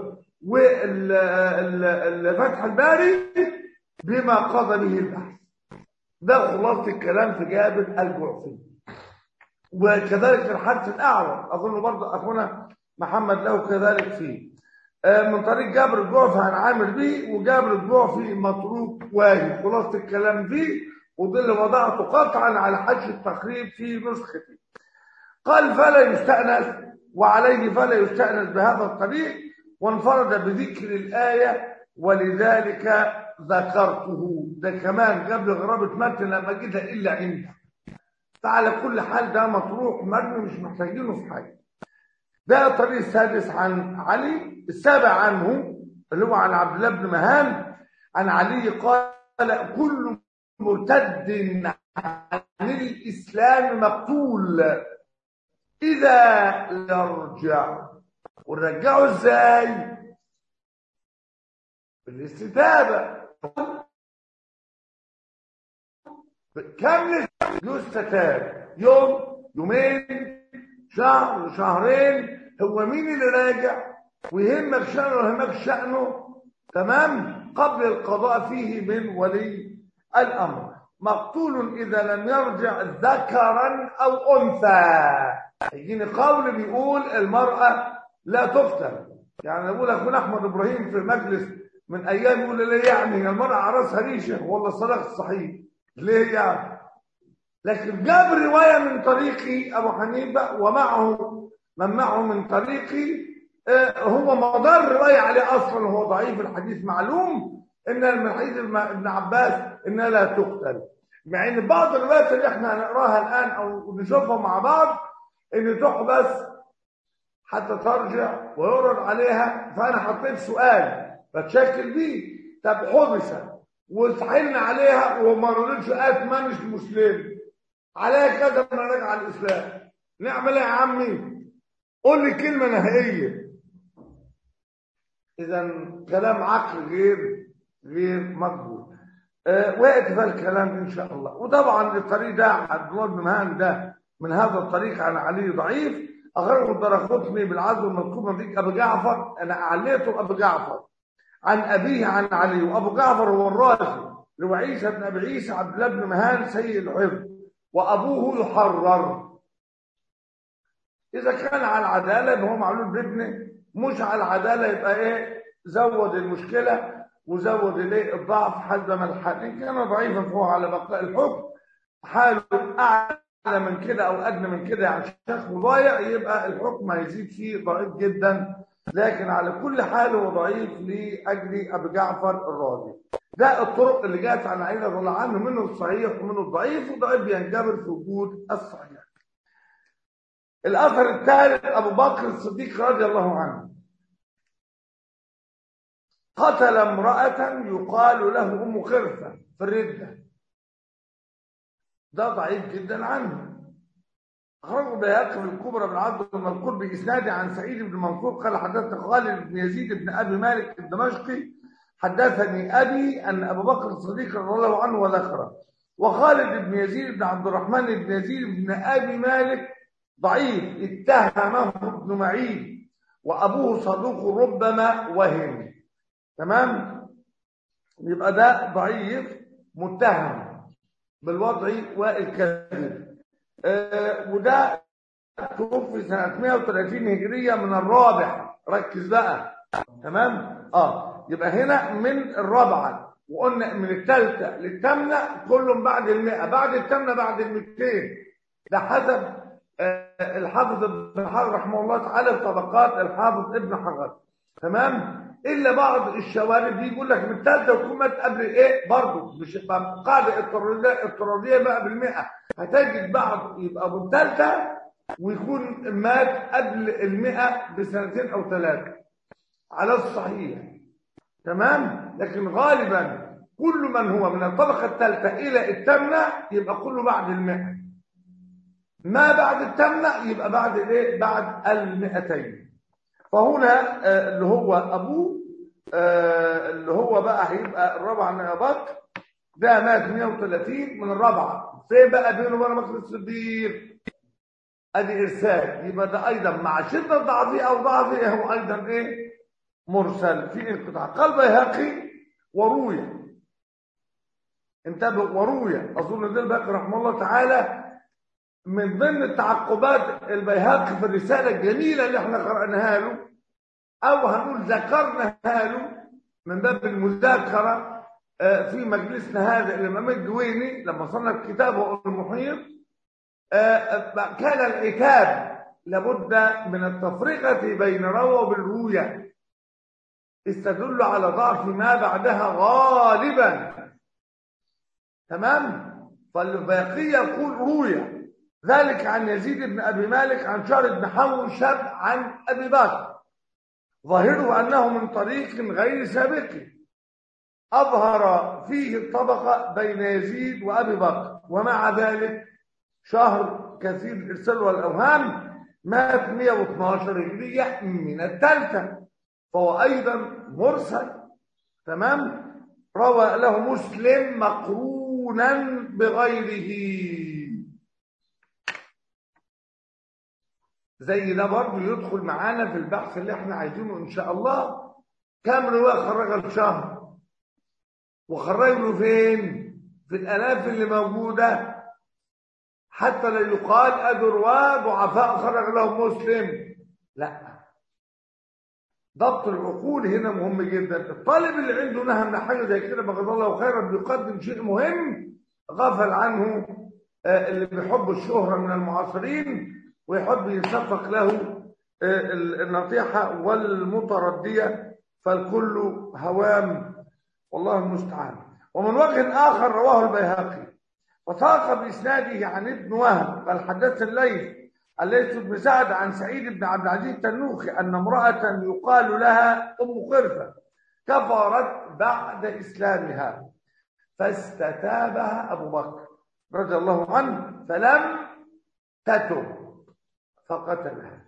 والفتح الباري بما قضى به البحث ده خلاصه الكلام في جابر الجعفي وكذلك الحدث الاعلى اظن برضه اخونا محمد له كذلك فيه آه، من طريق جابر الجعفي عن عامر به وجابر الجعفي متروك واجب خلاصه الكلام فيه وده اللي وضعته قطعا على حج التقريب في نسختي قال فلا يستأنس وعليه فلا يستأنس بهذا الطريق وانفرد بذكر الآية ولذلك ذكرته ده كمان قبل غرابة متن لما جيتها إلا عندي فعلى كل حال ده مطروح مرمي مش محتاجينه في حاجة ده الطريق السادس عن علي السابع عنه اللي هو عن عبد الله بن مهان عن علي قال كل مرتد عن الإسلام مقتول إذا يرجع ونرجعه ازاي بالاستتابة كم يستتاب يوم يومين شهر شهرين هو مين اللي راجع ويهمك شأنه ويهمك شأنه تمام قبل القضاء فيه من ولي الأمر مقتول إذا لم يرجع ذكرا أو أنثى يجيني قول بيقول المرأة لا تقتل يعني نقول أخونا أحمد إبراهيم في مجلس من أيام يقول ليه يعني المرأة عرسها ريشة والله صدق الصحيح ليه يعني لكن جاب رواية من طريقي أبو حنيفة ومعه من معه من طريقي آه، هو مدار الرواية عليه أصلا هو ضعيف الحديث معلوم إن من حديث ابن عباس إنها لا تقتل مع إن بعض الروايات اللي إحنا هنقراها الآن أو نشوفها مع بعض إن تحبس حتى ترجع ويرد عليها فأنا حطيت سؤال بتشكل بيه طب حبست واستحلنا عليها وما ردتش قالت ما مش مسلم عليها كذا من راجع الإسلام نعمل إيه يا عمي قول لي كلمة نهائية إذا كلام عقل غير غير مقبول آه وقت في الكلام إن شاء الله وطبعا الطريق ده عبد الله بن مهان ده من هذا الطريق عن علي ضعيف أخرجه الدرقطني بالعزو المذكور من ذيك أبو جعفر أنا أعليته أبو جعفر عن أبيه عن علي وأبو جعفر هو الرازي اللي هو عيسى بن أبي عيسى عبد الله بن مهان سيد الحفظ وأبوه يحرر إذا كان على العدالة يبقى هو معلول بابنه مش على العدالة يبقى إيه زود المشكلة وزود إليه الضعف حسب ما الحال إن كان ضعيفا فهو على بقاء الحكم حاله أعلى من كده أو أدنى من كده يعني شخص ضايع يبقى الحكم هيزيد فيه ضعيف جدا لكن على كل حال هو ضعيف لأجل أبي جعفر الرازي ده الطرق اللي جاءت عن علي رضي الله عنه منه الصحيح ومنه الضعيف والضعيف بينجبر في وجود الصحيح الأثر الثالث أبو بكر الصديق رضي الله عنه قتل امرأة يقال له أم خرفة في الردة ده ضعيف جدا عنه أخرجه البيهقي في الكبرى بالعرض المذكور بإسناده عن سعيد بن منصور قال حدثنا خالد بن يزيد بن أبي مالك الدمشقي حدثني أبي أن أبو بكر الصديق رضي الله عنه وذكره وخالد بن يزيد بن عبد الرحمن بن يزيد بن أبي مالك ضعيف اتهمه ابن معين وأبوه صدوق ربما وهم تمام يبقى ده ضعيف متهم بالوضع والكذب آه وده توفي سنة 130 هجرية من الرابع ركز بقى تمام اه يبقى هنا من الرابعة وقلنا من الثالثة للثامنة كلهم بعد المئة بعد الثامنة بعد المئتين ده حسب آه الحافظ ابن حجر رحمه الله تعالى في طبقات الحافظ ابن حجر تمام الا بعض الشوارب دي يقول لك من الثالثه وتكون مات قبل ايه برضه مش يبقى قاعده اضطراريه اضطراريه بقى بالمئه هتجد بعض يبقى من الثالثه ويكون مات قبل المئة بسنتين او ثلاثه على الصحيح تمام لكن غالبا كل من هو من الطبقه الثالثه الى الثامنه يبقى كله بعد المئة ما بعد الثامنه يبقى بعد ايه بعد المئتين فهنا آه اللي هو ابوه آه اللي هو بقى هيبقى الرابعه من ابو بكر ده مات 130 من الرابعه فين بقى بينه وبين بكر الصديق ادي ارسال يبقى ده ايضا مع شده ضعفه او ضعفه هو ايضا ايه مرسل في انقطاع قال بيهقي وروي انتبه وروي اظن ده الباقي رحمه الله تعالى من ضمن التعقبات البيهقي في الرسالة الجميلة اللي احنا قرأناها له أو هنقول ذكرناها له من باب المذاكرة في مجلسنا هذا الإمام الجويني لما صنف كتابه المحيط كان العتاب لابد من التفرقة بين روى وبالرؤية استدل على ضعف ما بعدها غالبا تمام فالباقي يقول رويه ذلك عن يزيد بن أبي مالك عن شهر بن حوشب عن أبي بكر ظاهره أنه من طريق غير سابق أظهر فيه الطبقة بين يزيد وأبي بكر ومع ذلك شهر كثير الإرسال والأوهام مات 112 هجرية من الثالثة فهو أيضا مرسل تمام روى له مسلم مقرونا بغيره زي ده برضه يدخل معانا في البحث اللي احنا عايزينه ان شاء الله كام روايه خرجها الشهر وخرج له فين في الالاف اللي موجوده حتى لا يقال ادي رواه ضعفاء خرج لهم مسلم لا ضبط العقول هنا مهم جدا الطالب اللي عنده نهم حاجه زي كده بغض الله خيرا بيقدم شيء مهم غفل عنه اللي بيحب الشهره من المعاصرين ويحب يصفق له النصيحة والمتردية فالكل هوام والله المستعان ومن وجه آخر رواه البيهقي وساق بإسناده عن ابن وهب قال حدث الليث الليث بن سعد عن سعيد بن عبد العزيز التنوخي أن امرأة يقال لها أم خرفة كفرت بعد إسلامها فاستتابها أبو بكر رضي الله عنه فلم تتب فقتلها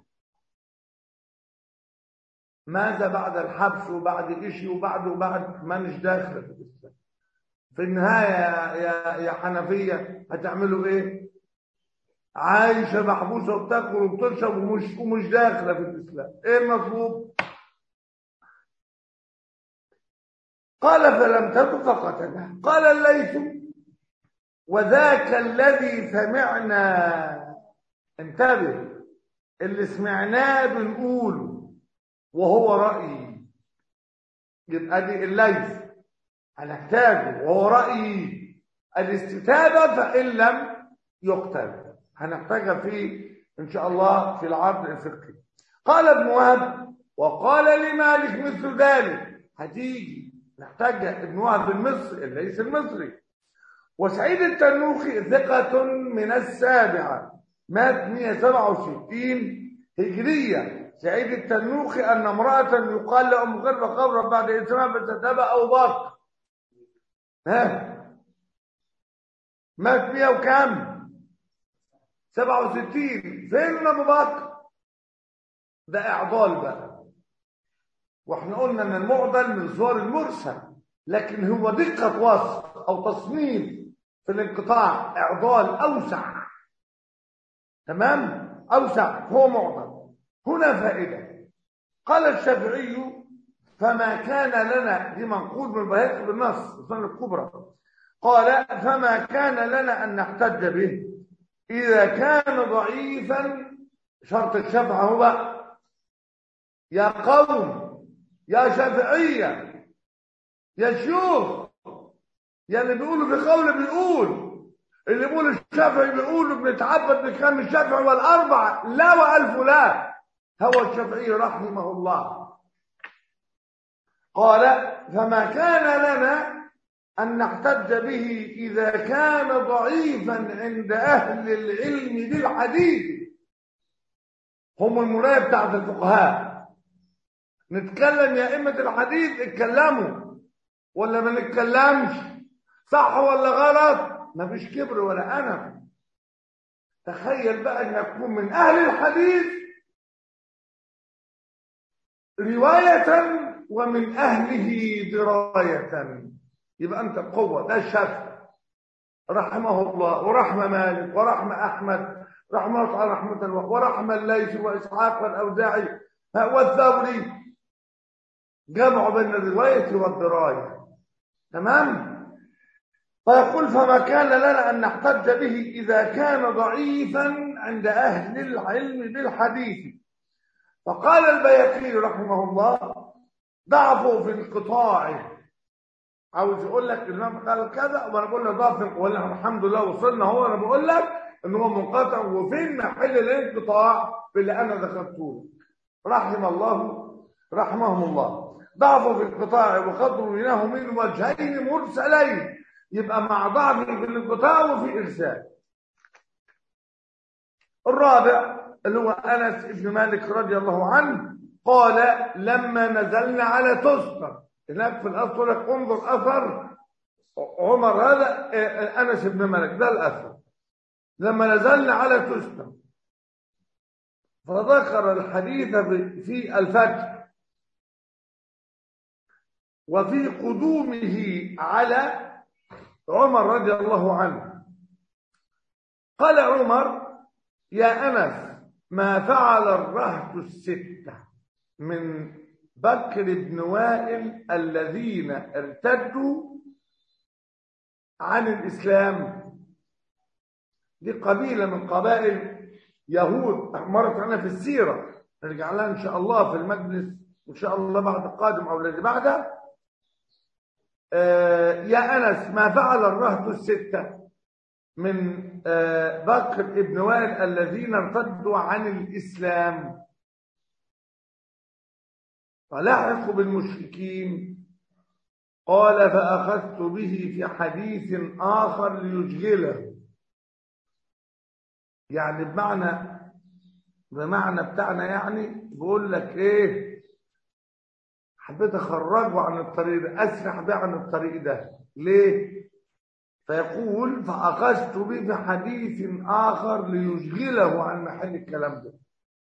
ماذا بعد الحبس وبعد إشي وبعد وبعد ما مش داخل في الإسلام في النهاية يا, يا, يا حنفية هتعملوا إيه عايشة محبوسة وبتاكل وبتشرب ومش, ومش داخلة في الإسلام إيه المطلوب قال فلم تكن فقتلها قال الليث وذاك الذي سمعنا انتبه اللي سمعناه بنقوله وهو رأيي يبقى دي الليث هنحتاجه وهو رأيي الاستتابة فإن لم يقتل هنحتاجها في إن شاء الله في العرض الفقهي قال ابن وهب وقال لمالك مثل ذلك هتيجي نحتاج ابن وهب المصري ليس المصري وسعيد التنوخي ثقة من السابعة مات 167 هجرية سعيد التنوخي أن امرأة يقال لأم غربة قبرا بعد إتمام فتتابع أو بكر ها مات فيها وكم 67 فين أبو بكر ده إعضال بقى واحنا قلنا ان المعضل من صور المرسل لكن هو دقة وصف او تصنيف في الانقطاع اعضال اوسع تمام اوسع هو معضل هنا فائدة قال الشافعي فما كان لنا دي منقول من البيهقي بالنص السنة الكبرى قال فما كان لنا ان نحتج به اذا كان ضعيفا شرط الشفعة هو بقى يا قوم يا شافعية يا شيوخ يا اللي بيقولوا في قول بيقول اللي بيقول الشافعي بيقولوا بنتعبد بكلام الشافعي والأربعة لا وألف لا هو الشافعي رحمه الله قال فما كان لنا أن نحتج به إذا كان ضعيفا عند أهل العلم بالحديث هم المراية بتاعت الفقهاء نتكلم يا أئمة الحديث اتكلموا ولا ما نتكلمش صح ولا غلط مفيش كبر ولا أنا تخيل بقى أن يكون من أهل الحديث رواية ومن أهله دراية يبقى أنت قوة ده الشافعي رحمه الله ورحمة مالك ورحمة أحمد رحمه الله تعالى رحمة الله ورحمة الليث وإسحاق والأوزاعي والثوري جمع بين الرواية والدراية تمام فيقول فما كان لنا أن نحتج به إذا كان ضعيفا عند أهل العلم بالحديث فقال البيقي رحمه الله ضعفه في القطاع عاوز يقول لك الإمام قال كذا وأنا بقول له ضعف وقول لك الحمد لله وصلنا هو أنا بقول لك إن هو منقطع وفين محل الانقطاع باللي أنا ذكرته رحم الله رحمهم الله ضعفه في القطاع وقدره له من وجهين مرسلين يبقى مع ضعفه في الانقطاع وفي ارسال الرابع اللي هو انس بن مالك رضي الله عنه قال لما نزلنا على تسقى هناك في الاصل لك انظر اثر عمر هذا انس بن مالك ده الاثر لما نزلنا على تسقى فذكر الحديث في الفتح وفي قدومه على عمر رضي الله عنه قال عمر يا أنس ما فعل الرهط الستة من بكر بن وائل الذين ارتدوا عن الإسلام دي قبيلة من قبائل يهود مرت علينا في السيرة نرجع لها إن شاء الله في المجلس إن شاء الله بعد القادم أو الذي بعده يا أنس ما فعل الرهط الستة من بكر ابن وائل الذين ارتدوا عن الإسلام فلحقوا بالمشركين قال فأخذت به في حديث آخر ليجهله يعني بمعنى بمعنى بتاعنا يعني بقول لك ايه حبيت اخرجه عن الطريق ده اسرح بيه عن الطريق ده ليه فيقول فاخذت به في حديث اخر ليشغله عن محل الكلام ده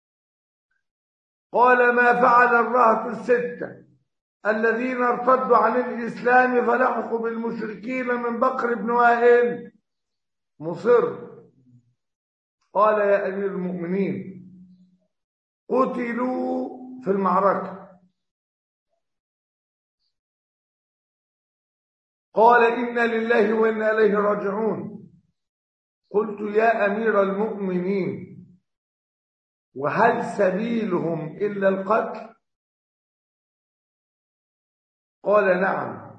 قال ما فعل الرهط السته الذين ارتدوا عن الاسلام فلحقوا بالمشركين من بكر بن وائل مصر قال يا امير المؤمنين قتلوا في المعركه قال إنا لله وإنا إليه راجعون قلت يا أمير المؤمنين وهل سبيلهم إلا القتل قال نعم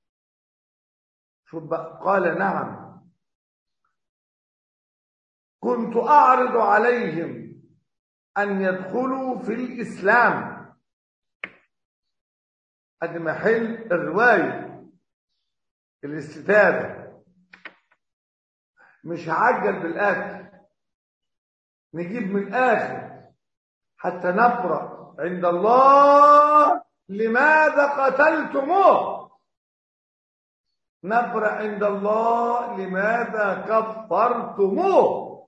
شوف بقى قال نعم كنت أعرض عليهم أن يدخلوا في الإسلام أدي محل الرواية الاستفادة مش هعجل بالقتل نجيب من الآخر حتى نبرأ عند الله لماذا قتلتموه نبرأ عند الله لماذا كفرتموه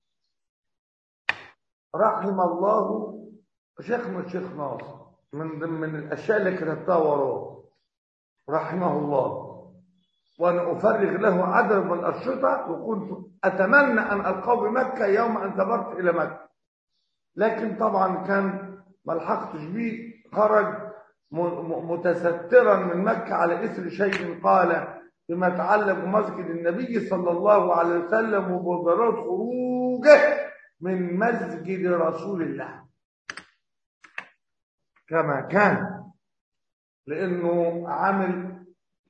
رحم الله شيخنا الشيخ ناصر من ضمن الاشياء اللي كتبتها وراه رحمه الله وانا افرغ له عدد من الاشرطه وكنت اتمنى ان القاه بمكه يوم ان سافرت الى مكه لكن طبعا كان ما لحقتش بيه خرج م- م- متسترا من مكه على اثر شيء قال فيما يتعلق بمسجد النبي صلى الله عليه وسلم وبضرات خروجه من مسجد رسول الله كما كان لانه عامل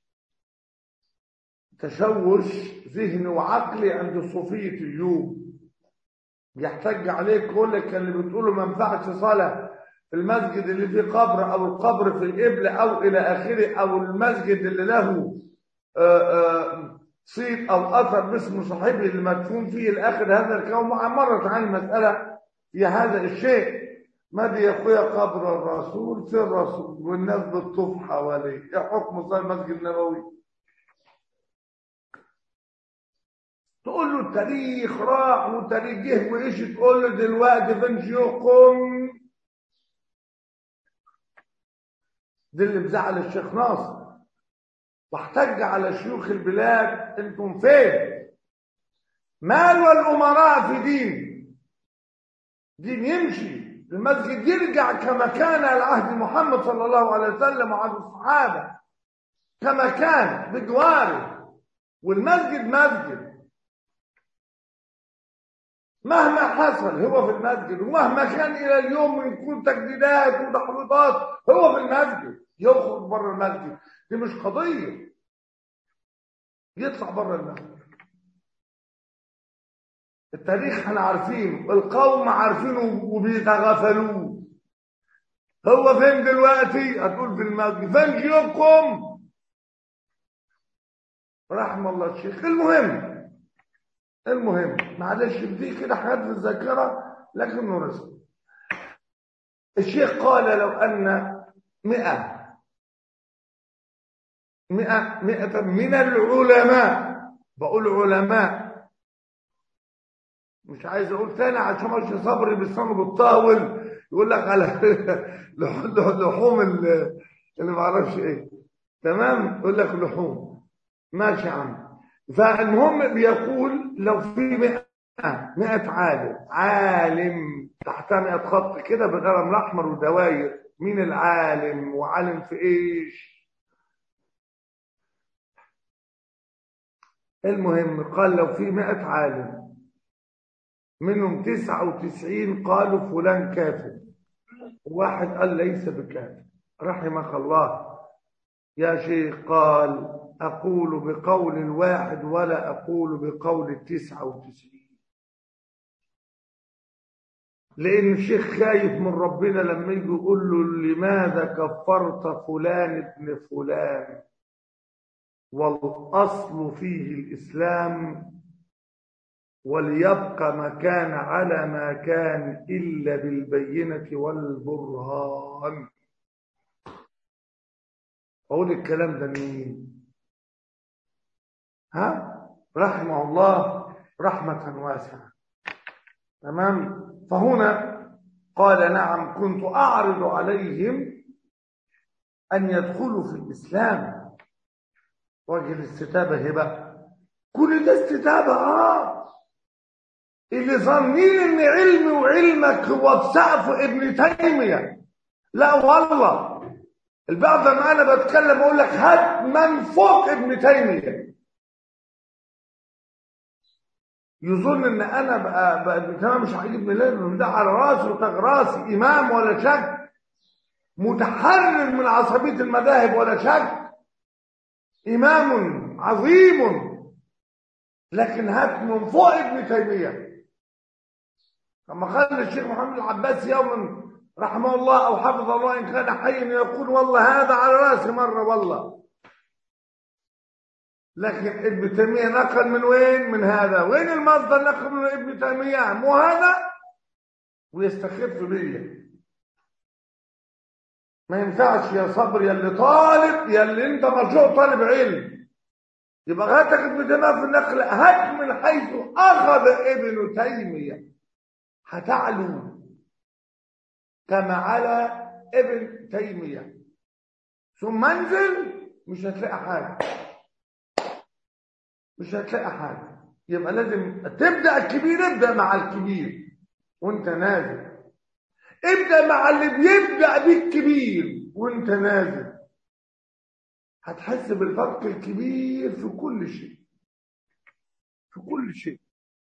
تشوش ذهني وعقلي عند صوفيه ايوب يحتج عليك يقول لك اللي بتقوله ما ينفعش صلاه في المسجد اللي فيه قبر او القبر في القبله او الى اخره او المسجد اللي له آه، آه، صيت او اثر باسم صاحبه المدفون فيه الاخر هذا الكون مرت عن المساله في هذا الشيء ماذا يا اخويا قبر الرسول في الرسول والناس بتطوف حواليه ايه حكم صلاه المسجد النبوي تقول له التاريخ راح والتاريخ جه وايش تقول له دلوقتي فين شيوخكم ده اللي مزعل الشيخ ناصر واحتج على شيوخ البلاد انتم فين مال والامراء في دين دين يمشي المسجد يرجع كما كان على عهد محمد صلى الله عليه وسلم وعهد الصحابه كما كان بجواره والمسجد مسجد مهما حصل هو في المسجد ومهما كان الى اليوم يكون تجديدات وتحويضات هو في المسجد يخرج بره المسجد دي مش قضيه يطلع بره المسجد التاريخ احنا عارفينه القوم عارفينه وبيتغافلوه هو فين دلوقتي هتقول في المسجد فين جيوبكم رحم الله الشيخ المهم المهم معلش دي كده حاجات في الذاكره لكن نرسل الشيخ قال لو ان مئة مئة مئة من العلماء بقول علماء مش عايز اقول تاني عشان مش صبري بلسانه بالطاول يقول لك على لحوم اللي ما اعرفش ايه تمام يقول لك لحوم ماشي يا عم فالمهم بيقول لو في 100 100 عالم عالم تحتها 100 خط كده بقلم الاحمر ودواير مين العالم وعالم في ايش المهم قال لو في 100 عالم منهم 99 قالوا فلان كافر واحد قال ليس بكافر رحمك الله يا شيخ قال أقول بقول الواحد ولا أقول بقول التسعة وتسعين لأن الشيخ خايف من ربنا لما يجي يقول له لماذا كفرت فلان ابن فلان والأصل فيه الإسلام وليبقى ما كان على ما كان إلا بالبينة والبرهان أقول الكلام ده مين ها رحمه الله رحمة واسعة تمام فهنا قال نعم كنت أعرض عليهم أن يدخلوا في الإسلام وجه الاستتابة هبة كل ده استتابة آه اللي ظنين ان علمي وعلمك هو في سقف ابن تيمية لا والله البعض لما انا بتكلم اقول لك هات من فوق ابن تيمية يظن ان انا بقى, بقى ابن تيمية مش عاجبني ليه ده على راسي وتاج راسي امام ولا شك متحرر من عصبية المذاهب ولا شك امام عظيم لكن هات من فوق ابن تيميه كما قال الشيخ محمد العباس يوما رحمه الله او حفظ الله ان كان حيا يقول والله هذا على راسي مره والله لكن ابن تيميه نقل من وين من هذا وين المصدر نقل من ابن تيميه مو هذا ويستخف بيا ما ينفعش يا صبر يا اللي طالب يا اللي انت مشروع طالب علم يبقى هاتك بدماء في النقل هات من حيث اخذ ابن تيميه هتعلو كما على ابن تيميه ثم انزل مش هتلاقي حاجه مش هتلاقي حاجه يبقى لازم تبدا الكبير ابدا مع الكبير وانت نازل ابدا مع اللي بيبدا بيك كبير وانت نازل هتحس بالفرق الكبير في كل شيء في كل شيء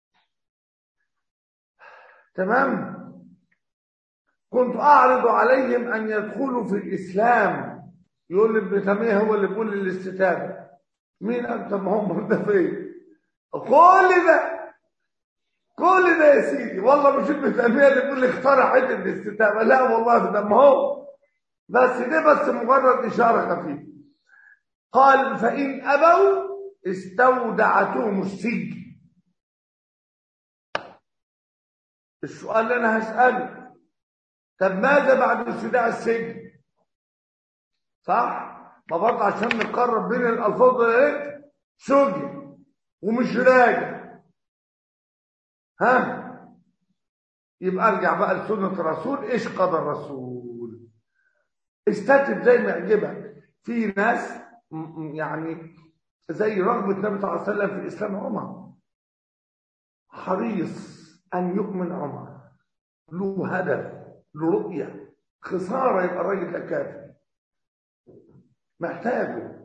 تمام كنت اعرض عليهم ان يدخلوا في الاسلام يقول لي ابن تيميه هو اللي بيقول الاستتابه مين انت ما هم ده فين كل ده كل ده يا سيدي والله مش ابن تيميه اللي بيقول لي اخترع حته الاستتابه لا والله ده ما هو بس ده بس مجرد اشاره خفيفه قال فان ابوا استودعتهم السجن السؤال اللي انا هساله طب ماذا بعد استدعاء السجن صح ما برضه عشان نقرب بين الالفاظ ايه سجن ومش راجع ها يبقى ارجع بقى لسنه الرسول ايش قضى الرسول استتب زي ما يعجبك في ناس يعني زي رغبه النبي صلى الله عليه وسلم في اسلام عمر حريص ان يؤمن عمر له هدف له رؤيه خساره يبقى الراجل ده كافر محتاجه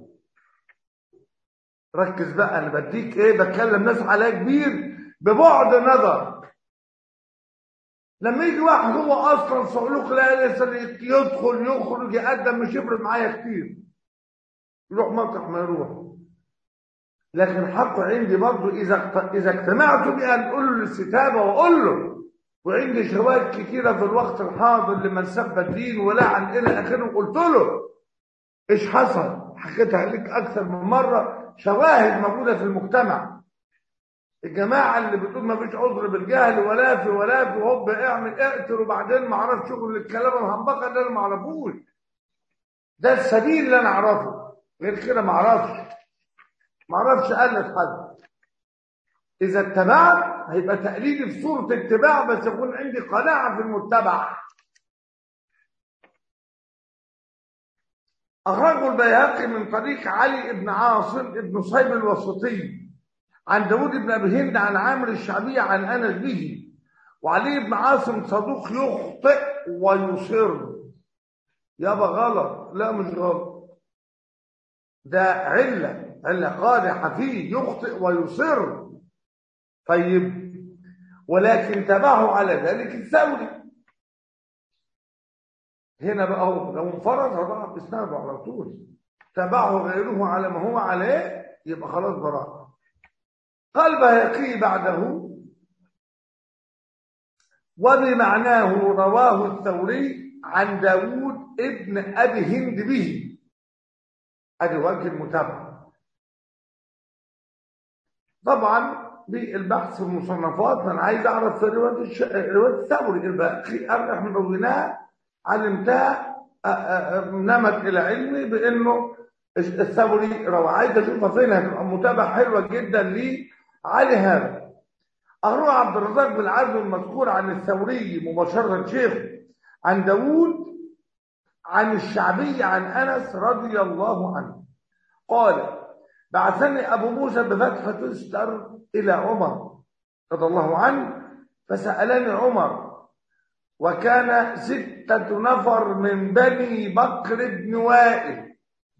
ركز بقى انا بديك ايه بتكلم ناس عليها كبير ببعد نظر لما يجي واحد هو اصلا صعلوك لا لسه يدخل يخرج يقدم مش يفرق معايا كتير يروح مطرح ما يروح لكن حقه عندي برضه اذا اذا اجتمعت بان اقول له الاستتابه واقول له وعندي شواهد كتيره في الوقت الحاضر لمن سب الدين ولعن الى اخره قلت له ايش حصل حكيتها لك اكثر من مره شواهد موجوده في المجتمع الجماعه اللي بتقول ما فيش عذر بالجهل ولا في ولا في هوب اعمل اقتل وبعدين ما اعرفش شغل الكلام الهمبقه ده انا ما اعرفوش ده السبيل اللي انا اعرفه غير كده ما اعرفش ما اعرفش الف حد اذا اتبعت هيبقى تقليدي في صوره اتباع بس يكون عندي قناعه في المتبع أخرجه البيهقي من طريق علي بن عاصم بن صيب الوسطي عن داود بن أبي هند عن عامر الشعبي عن أنس به وعلي بن عاصم صدوق يخطئ ويصر يابا غلط لا مش غلط ده علة علة قادحة فيه يخطئ ويصر طيب ولكن تبعه على ذلك الثوري هنا بقى هو لو انفرد هضعف اسناده على طول تبعه غيره على ما هو عليه يبقى خلاص براءة قال بهقي بعده وبمعناه رواه الثوري عن داود ابن أبي هند به ادي وجه المتابعة طبعا بالبحث في المصنفات من عايز اعرف في روايه الش... روايه الثوري الباقي احنا رويناها علمتها نمت الى علمي بانه الثوري روى عايز اشوفها فين هتبقى متابعه حلوه جدا لي علي هذا اروى عبد الرزاق بن العز المذكور عن الثوري مباشره شيخ عن داوود عن الشعبي عن انس رضي الله عنه قال بعثني ابو موسى بفتحه تستر الى عمر رضي الله عنه فسالني عمر وكان ستة نفر من بني بكر بن وائل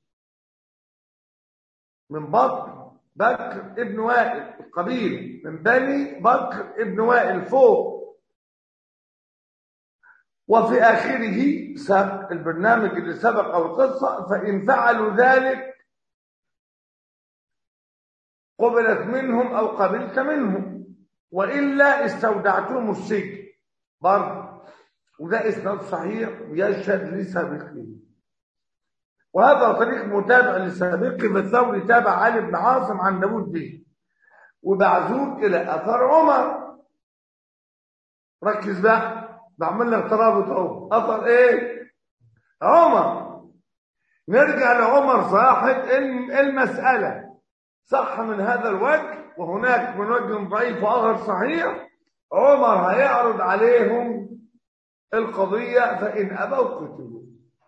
من بكر بكر ابن وائل القبيل من بني بكر ابن وائل فوق وفي آخره سبق البرنامج اللي سبق أو القصة فإن فعلوا ذلك قبلت منهم أو قبلت منهم وإلا استودعتهم السجن برضه وده اسناد صحيح يشهد لسابقه وهذا طريق متابع لسابقه فالثوري تابع علي بن عاصم عن داود به وبعزوك الى اثر عمر ركز بقى بعمل لك ترابط اهو اثر ايه عمر نرجع لعمر صاحب الم- المسألة صح من هذا الوجه وهناك من وجه ضعيف وآخر صحيح عمر هيعرض عليهم القضية فإن أبوا قتلوا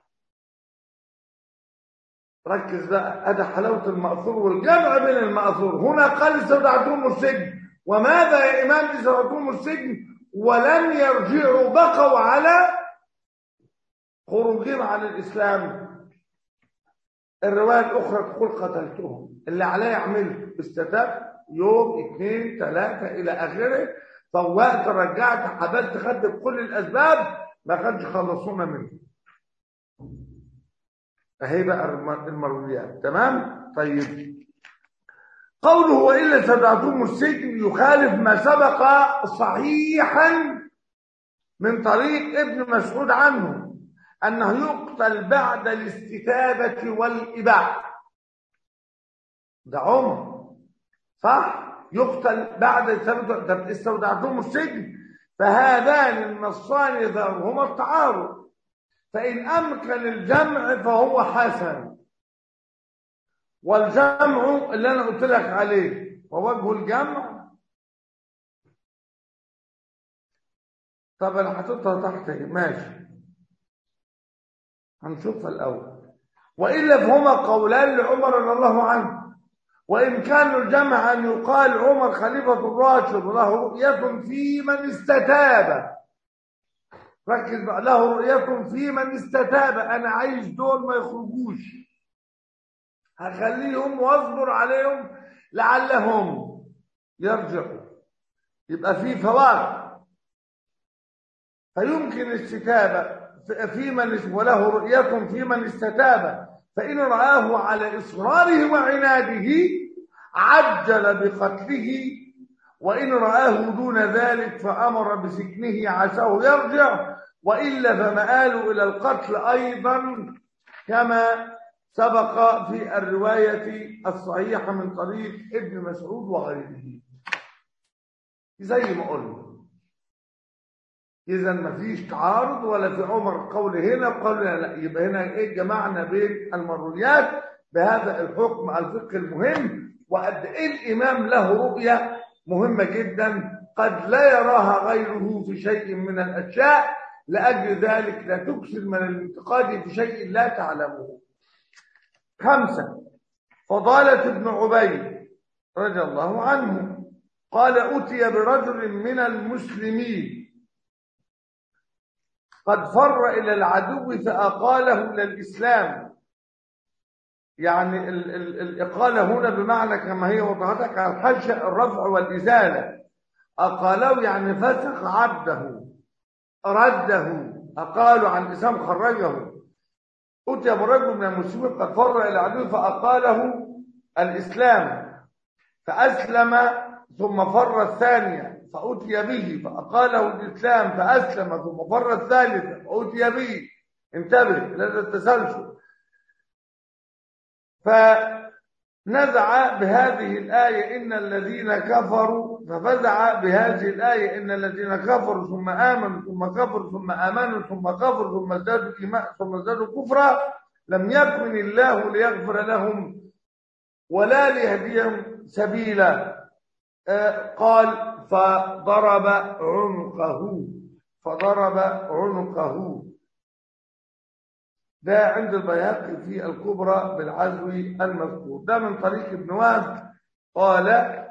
ركز بقى هذا حلاوة المأثور والجمع بين المأثور هنا قال استودعتهم السجن وماذا يا إمام استودعتهم السجن ولم يرجعوا بقوا على خروجهم عن الإسلام الرواية الأخرى تقول قتلتهم اللي عليه يعمله استتاب يوم اثنين ثلاثة إلى آخره فوقت رجعت حبلت خدت بكل الأسباب ما كانش خلصونا منه اهي بقى الم- المرويات تمام طيب قوله وإلا استدعتم السجن يخالف ما سبق صحيحا من طريق ابن مسعود عنه أنه يقتل بعد الاستتابة والإباحة ده عمر صح يقتل بعد الاستتابة ده استودعتم السجن فهذان النصان ذرهما التعارض فإن أمكن الجمع فهو حسن والجمع اللي أنا قلت لك عليه ووجه الجمع طب أنا حطيتها تحت إيه؟ ماشي هنشوفها الأول وإلا فهما قولان لعمر رضي الله عنه وإن كان الجمع أن يقال عمر خليفة الراشد له رؤية في من استتاب ركز بقى له رؤية في من استتاب أنا عايز دول ما يخرجوش هخليهم واصبر عليهم لعلهم يرجعوا يبقى في فوارق فيمكن الاستتابة في من وله رؤية في من استتاب فإن رآه على إصراره وعناده عجل بقتله وإن رآه دون ذلك فأمر بسجنه عساه يرجع وإلا فمآل إلى القتل أيضا كما سبق في الرواية الصحيحة من طريق ابن مسعود وغيره زي ما قلنا إذا ما فيش تعارض ولا في عمر قول هنا وقول هنا لا يبقى هنا إيه جمعنا بين المرويات بهذا الحكم الفقه المهم وقد إيه الإمام له رؤية مهمة جدا قد لا يراها غيره في شيء من الأشياء لأجل ذلك لا تكسر من الانتقاد في شيء لا تعلمه خمسة فضالة ابن عبيد رضي الله عنه قال أتي برجل من المسلمين قد فر إلى العدو فأقاله إلى الإسلام يعني ال ال الإقالة هنا بمعنى كما هي وضعتك على الحشة الرفع والإزالة أقاله يعني فسخ عبده رده أقالوا عن الإسلام خرجه أتي برجل من المسلمين قد فر إلى العدو فأقاله الإسلام فأسلم ثم فر الثانية فأتي به فأقاله الإسلام فأسلم ثم فر الثالثة فأتي به انتبه لهذا التسلسل فنزع بهذه الآية إن الذين كفروا ففزع بهذه الآية إن الذين كفروا ثم آمنوا ثم كفروا ثم آمنوا ثم كفروا ثم ازدادوا إيمان ثم ازدادوا كفرا لم يكن الله ليغفر لهم ولا ليهديهم سبيلا آه قال فضرب عنقه فضرب عنقه ده عند البيهقي في الكبرى بالعزو المذكور ده من طريق ابن وهب قال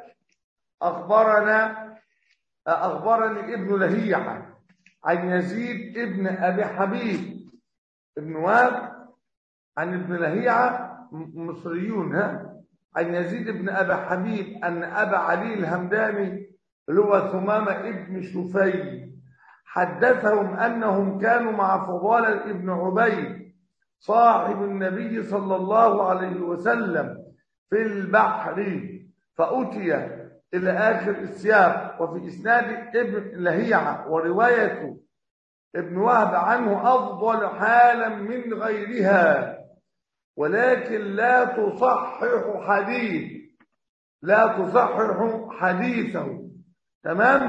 أخبرنا أخبرني ابن لهيعة عن يزيد ابن أبي حبيب ابن وهب عن ابن لهيعة مصريون ها عن يزيد بن أبي حبيب أن أبا علي الهمداني اللي هو ثمامة ابن شفي حدثهم أنهم كانوا مع فضالة ابن عبيد صاحب النبي صلى الله عليه وسلم في البحر فأتي إلى آخر السياق وفي إسناد ابن لهيعة ورواية ابن وهب عنه أفضل حالا من غيرها ولكن لا تصحح حديث لا تصحح حديثه تمام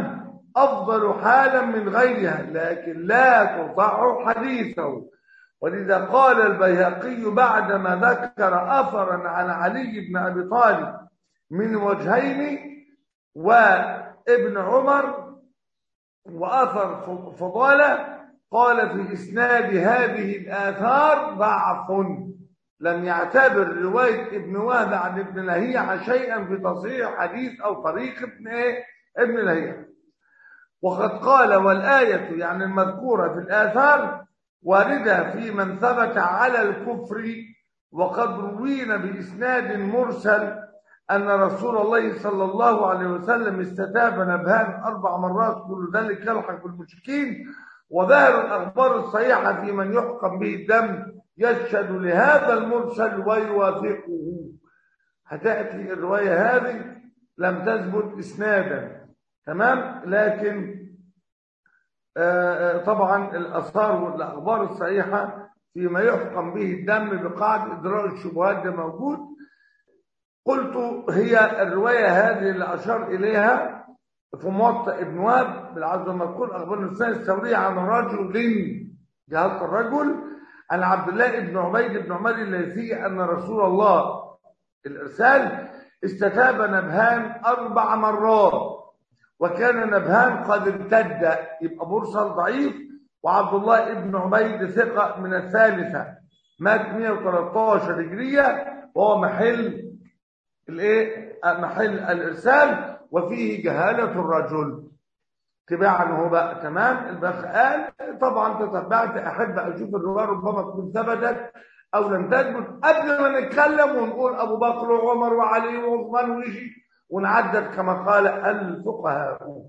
أفضل حالا من غيرها لكن لا تصح حديثه ولذا قال البيهقي بعدما ذكر أثرا عن علي بن أبي طالب من وجهين وابن عمر وأثر فضالة قال في إسناد هذه الآثار ضعف لم يعتبر رواية ابن وهب عن ابن لهيعة شيئا في تصحيح حديث أو طريق ابن إيه؟ ابن لهيعة وقد قال والآية يعني المذكورة في الآثار واردة في من ثبت على الكفر وقد روينا بإسناد مرسل أن رسول الله صلى الله عليه وسلم استتاب نبهان أربع مرات كل ذلك يلحق بالمشركين وظاهر الأخبار الصحيحة في من يحكم به الدم يشهد لهذا المرسل ويوافقه هتأتي الرواية هذه لم تثبت إسنادا تمام لكن آه، آه، طبعا الأثار والأخبار الصحيحة فيما يحكم به الدم بقاعدة إدراء الشبهات ده موجود قلت هي الرواية هذه اللي أشار إليها في موطأ ابن وهب بالعبد المذكور أخبار الإنسان الثورية عن رجل جهاز الرجل عن عبد الله بن عبيد بن عمر الليثي أن رسول الله الإرسال استتاب نبهان أربع مرات وكان نبهان قد امتد يبقى مرسل ضعيف وعبد الله بن عبيد ثقة من الثالثة مات 113 هجرية وهو محل الايه محل الارسال وفيه جهالة الرجل تباعا هو بقى تمام البخ قال طبعا تتبعت احب اشوف الروايه ربما تكون ثبتت او لم تثبت قبل ما نتكلم ونقول ابو بكر وعمر وعلي وعثمان ويجي ونعدد كما قال الفقهاء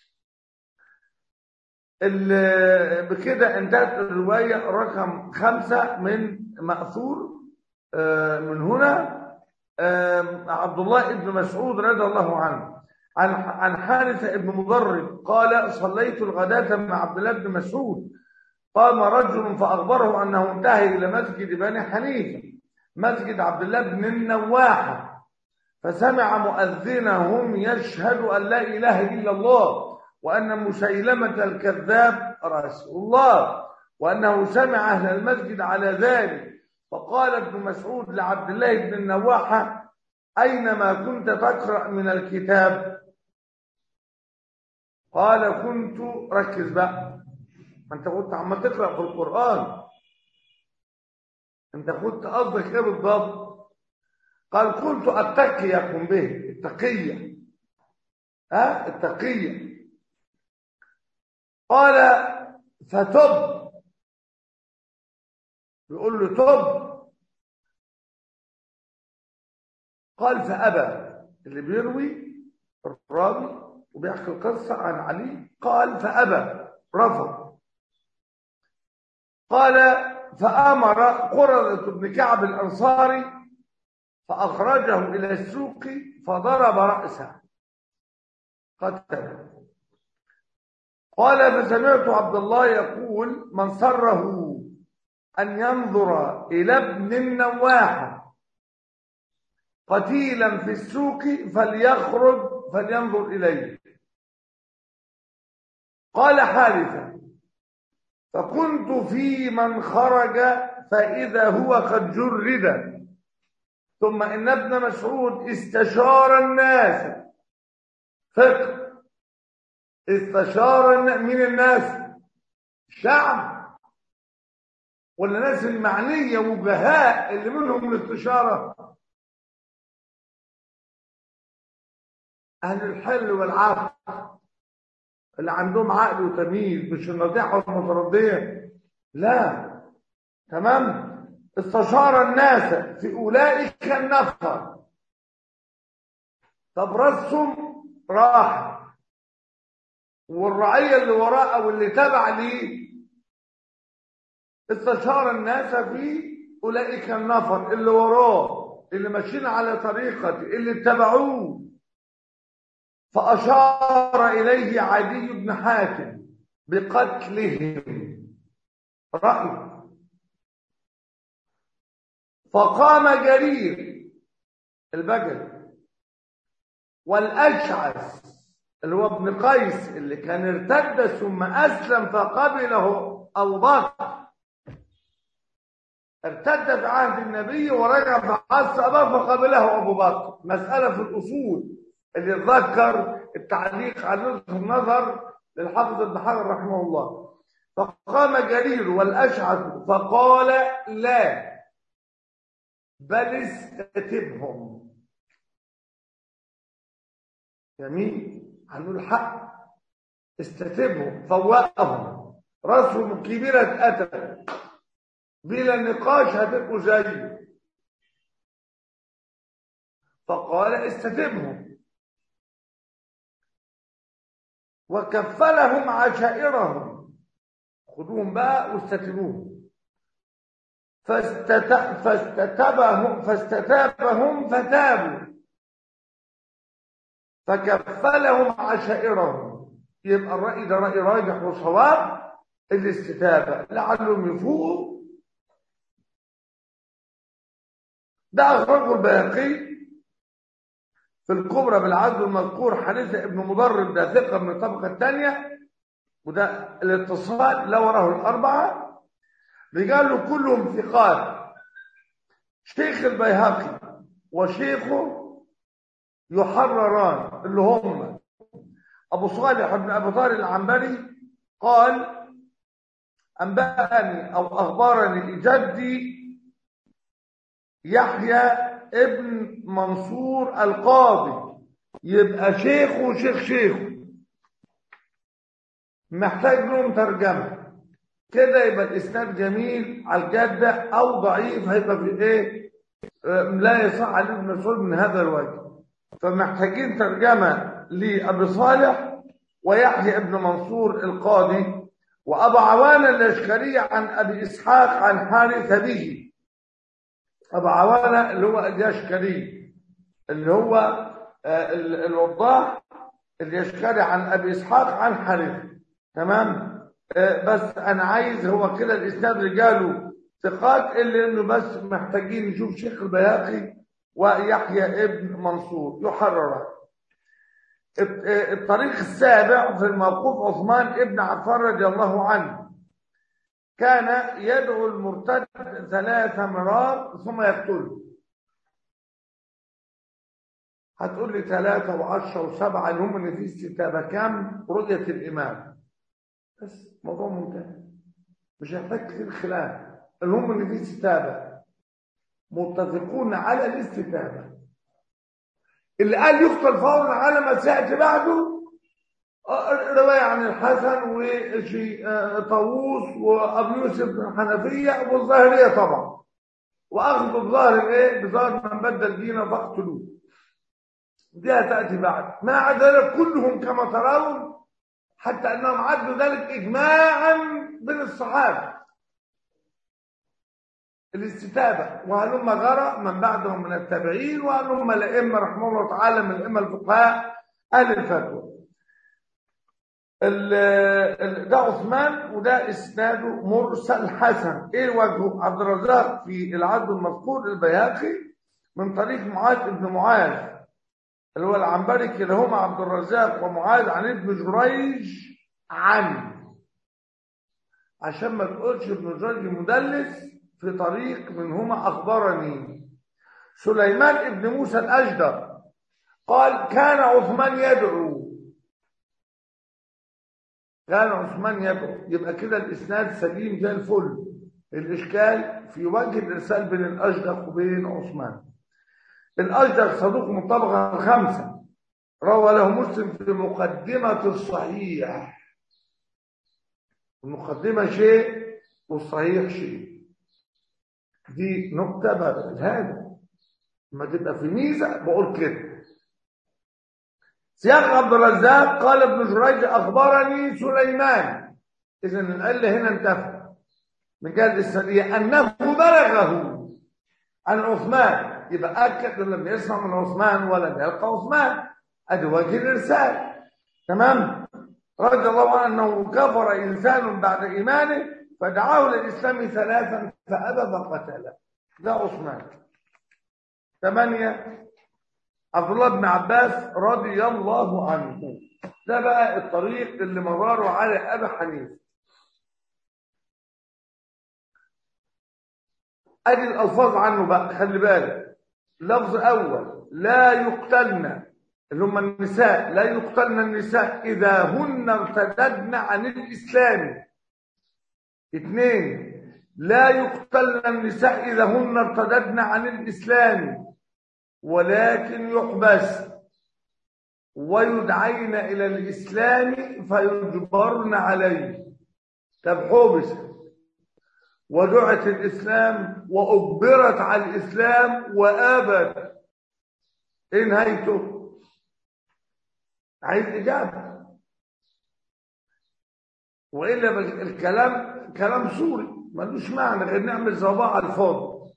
ال- بكده انتهت الرواية رقم خمسة من مأثور آه، من هنا آه، عبد الله بن مسعود رضي الله عنه عن عن حارثة بن مضرب قال صليت الغداة مع عبد الله بن مسعود قام رجل فأخبره أنه انتهى إلى مسجد بني حنيفة مسجد عبد الله بن النواحة فسمع مؤذنهم يشهد أن لا إله إلا الله وأن مسيلمة الكذاب رسول الله وأنه سمع أهل المسجد على ذلك فقال ابن مسعود لعبد الله بن النواحة أينما كنت تقرأ من الكتاب قال كنت ركز بقى ما انت كنت عمال تقرأ في القرآن انت كنت قصدك ايه بالضبط قال كنت اتقيكم به التقية ها التقية قال فتب بيقول له تب قال فأبى اللي بيروي الراوي وبيحكي القصة عن علي قال فأبى رفض قال فأمر قرظة بن كعب الأنصاري فأخرجه إلى السوق فضرب رأسه قتله قال فسمعت عبد الله يقول من سره أن ينظر إلى ابن النواحة قتيلا في السوق فليخرج فلينظر إليه قال حارثة فكنت في من خرج فإذا هو قد جرد ثم إن ابن مسعود استشار الناس فقه استشار الناس من الناس شعب ولا ناس المعنية وجهاء اللي منهم الاستشارة أهل الحل والعقل اللي عندهم عقل وتمييز مش النصيحة والمتردية لا تمام استشار الناس في أولئك النفر طب رسم راح والرعية اللي وراء أو اللي تبع ليه استشار الناس في أولئك النفر اللي وراه اللي ماشيين على طريقته اللي اتبعوه فأشار إليه عدي بن حاتم بقتلهم رأي فقام جرير البجل والأشعث اللي هو ابن قيس اللي كان ارتد ثم أسلم فقبله أبو بكر ارتد في عهد النبي ورجع في عهد أباه فقبله أبو بكر مسألة في الأصول اللي ذكر التعليق على نزهة النظر للحافظ ابن حجر رحمه الله فقام جرير والأشعث فقال لا بل استتبهم جميل هنقول حق استتبهم فوقهم راسهم كبيرة أتى بلا نقاش هتبقوا زيه فقال استتبهم وكفلهم عشائرهم خذوهم بقى واستتبوهم فاستت... فاستتبهم فاستتابهم فتابوا فكفلهم عشائرهم يبقى الرأي ده رأي راجح وصواب الاستتابة لعلهم يفوقوا ده أخرجه البيهقي في الكبرى بالعدل المذكور حديث ابن مضرب ده ثقة من الطبقة الثانية وده الاتصال لا وراه الأربعة رجاله كلهم ثقات شيخ البيهقي وشيخه يحرران اللي هم أبو صالح بن أبي طارق العنبري قال أنبأني أو أخبرني جدي يحيى ابن منصور القاضي يبقى شيخه شيخ شيخه محتاج لهم ترجمة كده يبقى الإسناد جميل على الجدة أو ضعيف هيبقى في إيه لا يصح عليه ابن مسعود من هذا الوجه فمحتاجين ترجمة لأبي صالح ويحيى ابن منصور القاضي وأبو عوانة الأشكري عن أبي إسحاق عن حارث به أبو عوانة اللي هو اليشكري اللي هو آه الوضاح اليشكري عن أبي إسحاق عن حارث تمام آه بس أنا عايز هو كده الإسناد رجاله ثقات إلا إنه بس محتاجين نشوف شيخ البياقي ويحيى ابن منصور يحرر الطريق السابع في الموقوف عثمان ابن عفان رضي الله عنه كان يدعو المرتد ثلاث مرات ثم يقتله هتقول لي ثلاثة وعشرة وسبعة اللي هم اللي فيه استتابة كام رؤية الإمام بس موضوع منتهي مش هيحتاج كتير خلاف اللي هم اللي فيه استتابة متفقون على الاستتابة اللي قال يقتل فورا على ما سيأتي بعده رواية عن الحسن وطاووس وأبو يوسف بن الحنفية والظاهرية طبعا وأخذ بظاهر إيه؟ بظاهر من بدل دينه فاقتلوه دي هتأتي بعد ما عدا ذلك كلهم كما ترون حتى أنهم عدوا ذلك إجماعا بين الصحابة الاستتابة وهلم غرى من بعدهم من التابعين وهلم الأئمة رحمه الله تعالى من الأئمة الفقهاء أهل الفتوى ده عثمان وده اسناده مرسل حسن ايه وجهه عبد الرزاق في العدل المذكور البيهقي من طريق معاذ بن معاذ اللي هو العنبري كلاهما عبد الرزاق ومعاذ عن ابن جريج عن عشان ما تقولش ابن جريج مدلس في طريق منهما اخبرني سليمان ابن موسى الاجدر قال كان عثمان يدعو كان عثمان يدعو يبقى كده الاسناد سليم زي الفل الاشكال في وجه الارسال بين الاشدق وبين عثمان الاشدق صدوق من الطبقه الخامسه روى له مسلم في مقدمه الصحيح المقدمه شيء والصحيح شيء دي نكته بدل هذا لما تبقى في ميزه بقول كده سياق عبد الرزاق قال ابن جريج اخبرني سليمان اذا العله هنا انتفى من جهه السريه انه بلغه عن عثمان يبقى اكد لم يسمع من عثمان ولم يلقى عثمان ادي وجه الارسال تمام رضي الله عنه انه كفر انسان بعد ايمانه فدعاه للاسلام ثلاثا فابى فقتله ده عثمان ثمانيه عبد الله بن عباس رضي الله عنه ده بقى الطريق اللي مراره على ابي حنيفه ادي الالفاظ عنه بقى خلي بالك لفظ اول لا يقتلن اللي هم النساء لا يقتلن النساء اذا هن ارتددن عن الاسلام اثنين لا يقتلن النساء اذا هن ارتددن عن الاسلام ولكن يحبس ويدعين الى الاسلام فيجبرن عليه طب حبس ودعت الإسلام وأجبرت على الإسلام وآبت إيه نهايته؟ عايز إجابة وإلا بج- الكلام كلام سوري ملوش معنى غير نعمل صباع على الفاضي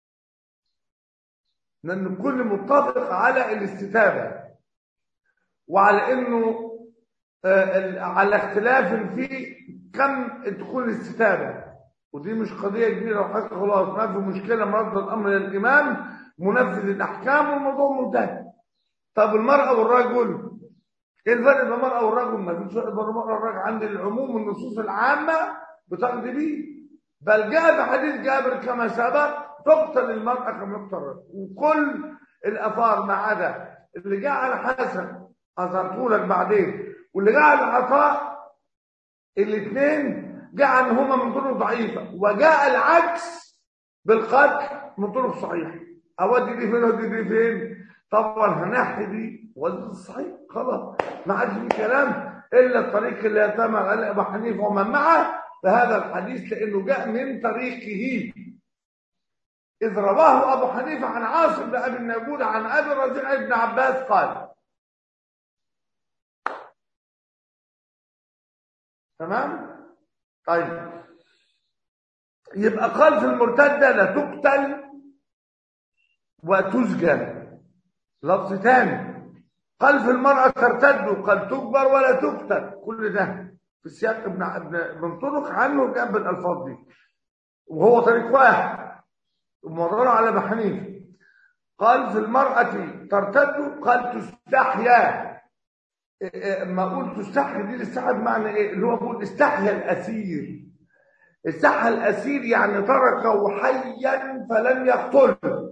لأن الكل متفق على الاستتابة وعلى إنه آه، ال- على اختلاف في كم تكون الاستتابة ودي مش قضية كبيرة وحاجة خلاص ما في مشكلة مرد الأمر للإمام منفذ الأحكام والموضوع منتهي طب المرأة والرجل إيه الفرق بين المرأة والرجل؟ ما فيش فرق بين المرأة والرجل عند العموم النصوص العامة بتقضي بيه بل جاء في حديث جابر كما سبق تقتل المرأة كما يقتل الرجل وكل الآثار ما عدا اللي جاء على حسن أظهرته لك بعدين واللي جاء على عطاء الاثنين جاء عنهما من طرق ضعيفة وجاء العكس بالقتل من طرق صحيحة أودي دي فين ودي دي فين طبعا هنحي دي ودي الصحيح خلاص ما عادش في كلام إلا الطريق اللي يتم على أبو حنيفة ومن معه فهذا الحديث لأنه جاء من طريقه إذ رواه أبو حنيفة عن عاصم بن أبي النابود عن أبي رجع بن عباس قال تمام طيب يبقى قال في المرتدة لا تقتل وتسجن لفظ ثاني قال في المرأة ترتد قال تكبر ولا تقتل كل ده في سياق ابن ابن من طرق عنه جاب الألفاظ دي وهو طريق واحد ومرر على ابي حنيفه قال في المرأة ترتد قال تستحيا إيه إيه ما اقول تستحي دي الاستحيا بمعنى ايه اللي هو بيقول استحيا الاسير استحيا الاسير يعني تركه حيا فلم يقتله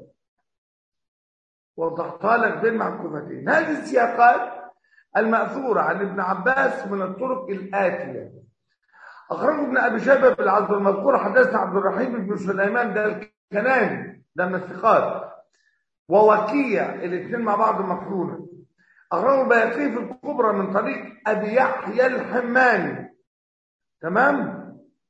وضحتها لك بين معكوفتين هذه السياقات المأثورة عن ابن عباس من الطرق الآتية أخرجه ابن أبي شيبة بالعبد المذكور حدثنا عبد الرحيم بن سليمان ده الكناني ده من الثقات ووكيع الاثنين مع بعض مقرونة أخرجه البيهقي في الكبرى من طريق أبي يحيى الحماني تمام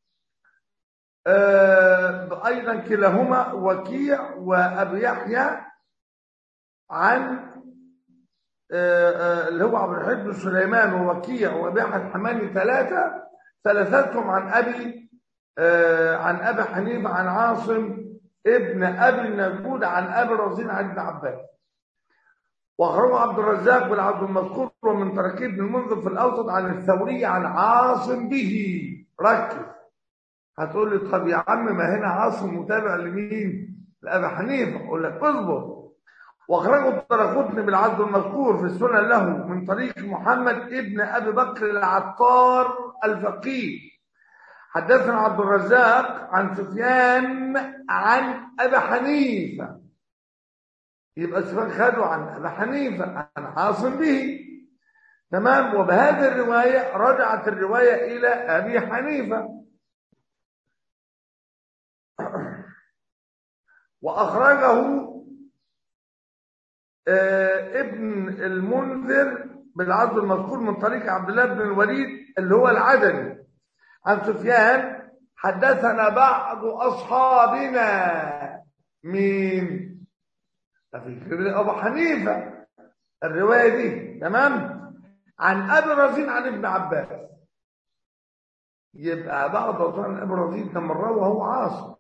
آه أيضا كلاهما وكيع وأبي يحيى عن آه آه اللي هو عبد الحميد بن سليمان ووكيع وأبي يحيى الحماني ثلاثة ثلاثتهم عن أبي آه عن أبي حنيفة عن عاصم ابن أبي النجود عن أبي رزين عن ابن عباس وأخرجه عبد الرزاق بالعبد المذكور ومن تركيب بن المنذر في الأوسط عن الثوري عن عاصم به ركز هتقول لي طب يا عم ما هنا عاصم متابع لمين؟ لأبي حنيفة أقول لك اصبر واخرجه الطرقطني بالعبد المذكور في السنن له من طريق محمد ابن ابي بكر العطار الفقيه حدثنا عبد الرزاق عن سفيان عن ابي حنيفه يبقى سفيان خده عن ابي حنيفه عن عاصم به تمام وبهذه الروايه رجعت الروايه الى ابي حنيفه واخرجه آه ابن المنذر بالعبد المذكور من طريق عبد الله بن الوليد اللي هو العدني عن سفيان حدثنا بعض اصحابنا مين في ابو حنيفه الروايه دي تمام عن ابي رزين عن ابن عباس يبقى بعض اصحاب ابي رزين ده مره وهو عاصم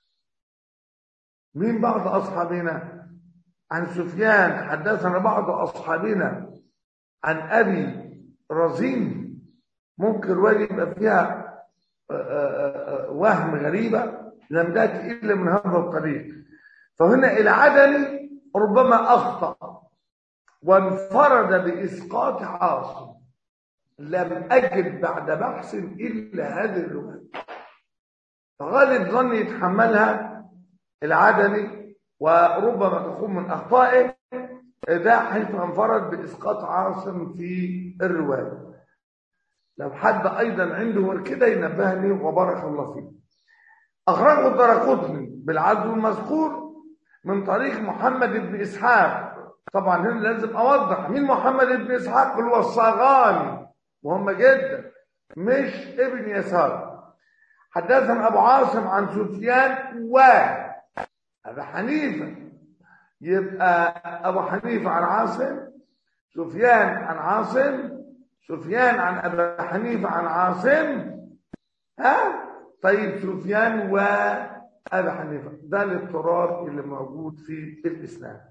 مين بعض اصحابنا عن سفيان حدثنا بعض أصحابنا عن أبي رزين ممكن رواية يبقى فيها وهم غريبة لم تأتي إلا من هذا الطريق فهنا العدني ربما أخطأ وانفرد بإسقاط عاصم لم أجد بعد بحث إلا هذه الرواية فغالب ظني يتحملها العدني وربما تكون من أخطائه ده حيث انفرد بإسقاط عاصم في الرواية لو حد أيضا عنده كده ينبهني وبارك الله فيه أخرجه الدرقطني بالعدل المذكور من طريق محمد بن إسحاق طبعا هنا لازم أوضح مين محمد بن إسحاق اللي هو الصاغاني مهمة جدا مش ابن يسار حدثنا أبو عاصم عن سفيان و أبو حنيفة يبقى أبو حنيفة عن عاصم سفيان عن عاصم سفيان عن أبي حنيفة عن عاصم ها طيب سفيان وأبي حنيفة ده الاضطراب اللي موجود في الإسلام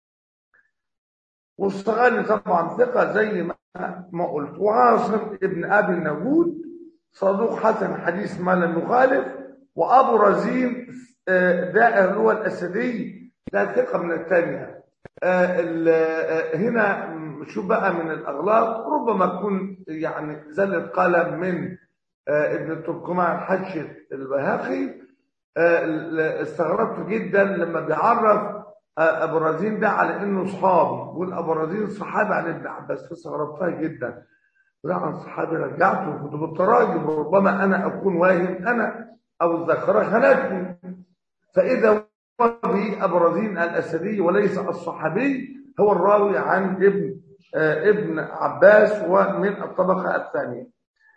والصغاني طبعا ثقة زي ما ما قلت وعاصم ابن أبي النجود صدوق حسن حديث ما لم يخالف وأبو رزين ده هو الأسدي ده ثقة من الثانية هنا شو بقى من الأغلاط ربما تكون يعني زلة قلم من ابن التركمان حجة البهاقي استغربت جدا لما بيعرف ابو رزين ده على انه صحابي بيقول ابو رزين صحابي عن ابن عباس فاستغربتها جدا لا عن صحابي رجعته كنت بالتراجم ربما انا اكون واهم انا او الذاكره خانتني فاذا به ابو رزين الاسدي وليس الصحابي هو الراوي عن ابن آه ابن عباس ومن الطبقه الثانيه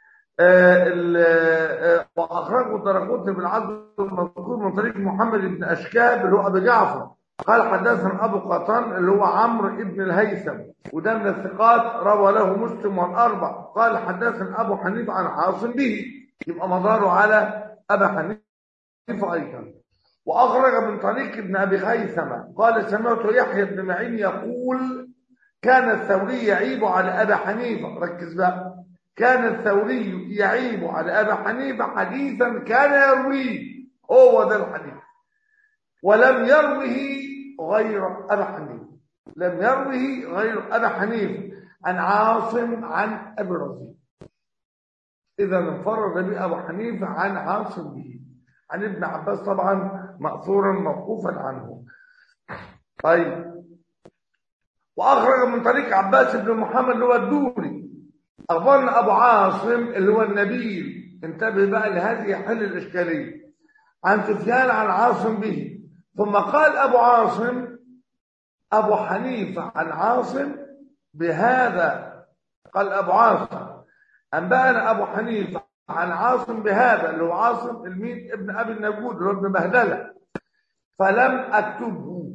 واخرجه الدرقطني بالعدل المذكور من طريق محمد بن اشكاب اللي هو ابي جعفر قال حدثنا ابو قطان اللي هو عمرو بن الهيثم وده من الثقات روى له مسلم والاربع قال حدثنا ابو حنيفه عن عاصم به يبقى مداره على ابا حنيفه ايضا واخرج من طريق ابن ابي خيثمه قال سمعت يحيى بن معين يقول كان الثوري يعيب على ابا حنيفه ركز بقى كان الثوري يعيب على ابا حنيفه حديثا كان يرويه هو ده الحديث ولم يروه غير ابا حنيفه لم يروه غير ابا حنيفه عن عاصم عن ابي رزين اذا انفرد به ابو حنيفه عن عاصم به عن ابن عباس طبعا مأثورا موقوفا عنه طيب واخرج من طريق عباس بن محمد اللي هو الدوري اخبرنا ابو عاصم اللي هو النبيل انتبه بقى لهذه حل الاشكاليه عن سفيان عن عاصم به ثم قال ابو عاصم ابو حنيفه عن عاصم بهذا قال ابو عاصم انبانا ابو حنيفه عن عاصم بهذا اللي هو عاصم المين ابن ابي النجود اللي هو ابن بهدله فلم اكتبه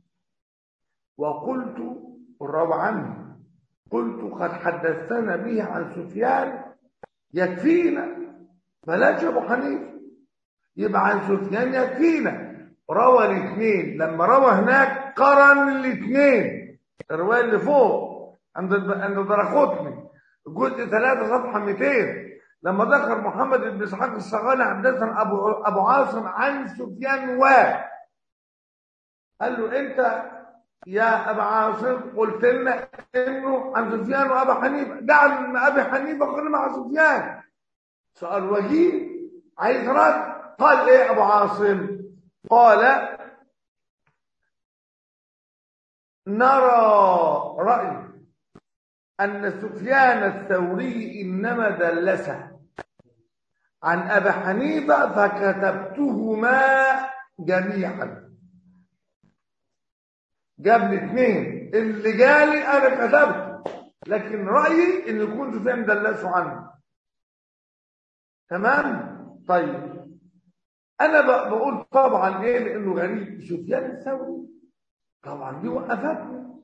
وقلت الروى عنه قلت قد حدثنا به عن سفيان يكفينا بلاش ابو حنيفه يبقى عن سفيان يكفينا روى الاثنين لما روى هناك قرن الاثنين الروايه اللي فوق عند عند درقطني جزء 3 صفحه 200 لما ذكر محمد بن اسحاق الصغاني حدثنا ابو ابو عاصم عن سفيان و قال له انت يا ابا عاصم قلت لنا انه عن سفيان وابا حنيفه ده عن ابي حنيفه قلنا مع سفيان سؤال وجيه عايز رد قال ايه ابو عاصم قال نرى راي ان سفيان الثوري انما دلسه عن ابي حنيفه فكتبتهما جميعا جاب لي اثنين اللي جالي انا كتبته لكن رايي ان يكون سفيان دلسوا عنه تمام طيب انا بقول طبعا ايه لانه غريب سفيان الثوري طبعا دي وقفتني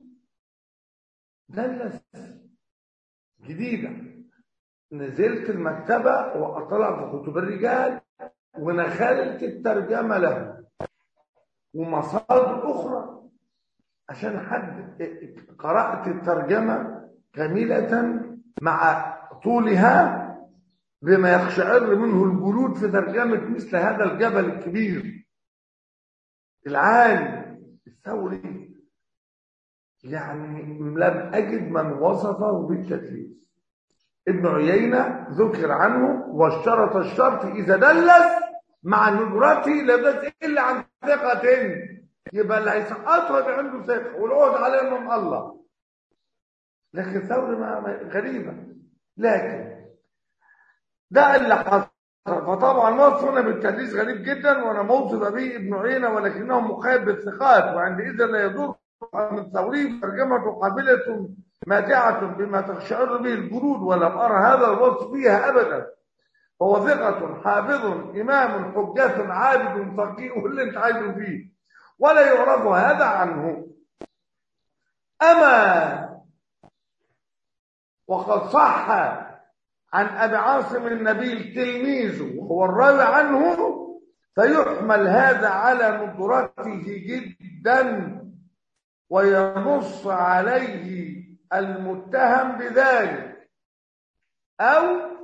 دلس جديده نزلت المكتبه واطلع في كتب الرجال ونخلت الترجمه له ومصادر اخرى عشان حد قرأت الترجمة كاملة مع طولها بما يقشعر منه الجلود في ترجمة مثل هذا الجبل الكبير العالي الثوري يعني لم أجد من وصفه بالتدليس ابن عيينة ذكر عنه واشترط الشرط إذا دلس مع ندرته لم إلا عن ثقة يبقى اللي هيسقطها يبقى عنده ثقة والعهد عليه من الله لكن ثوري ما ما- غريبة لكن ده اللي حصل فطبعا وصف هنا بالتدليس غريب جدا وانا موصف به ابن عيينة ولكنه مخالف بالثقات وعندئذ لا يضر من ثوري ترجمة قابلة ماتعة بما تقشعر به الجلود ولم أرى هذا الوصف فيها أبدا هو ثقة حافظ إمام حجة عابد فقيه اللي انت عايزه فيه ولا يعرف هذا عنه أما وقد صح عن أبي عاصم النبيل تلميذه وهو الراوي عنه فيحمل هذا على ندرته جدا وينص عليه المتهم بذلك أو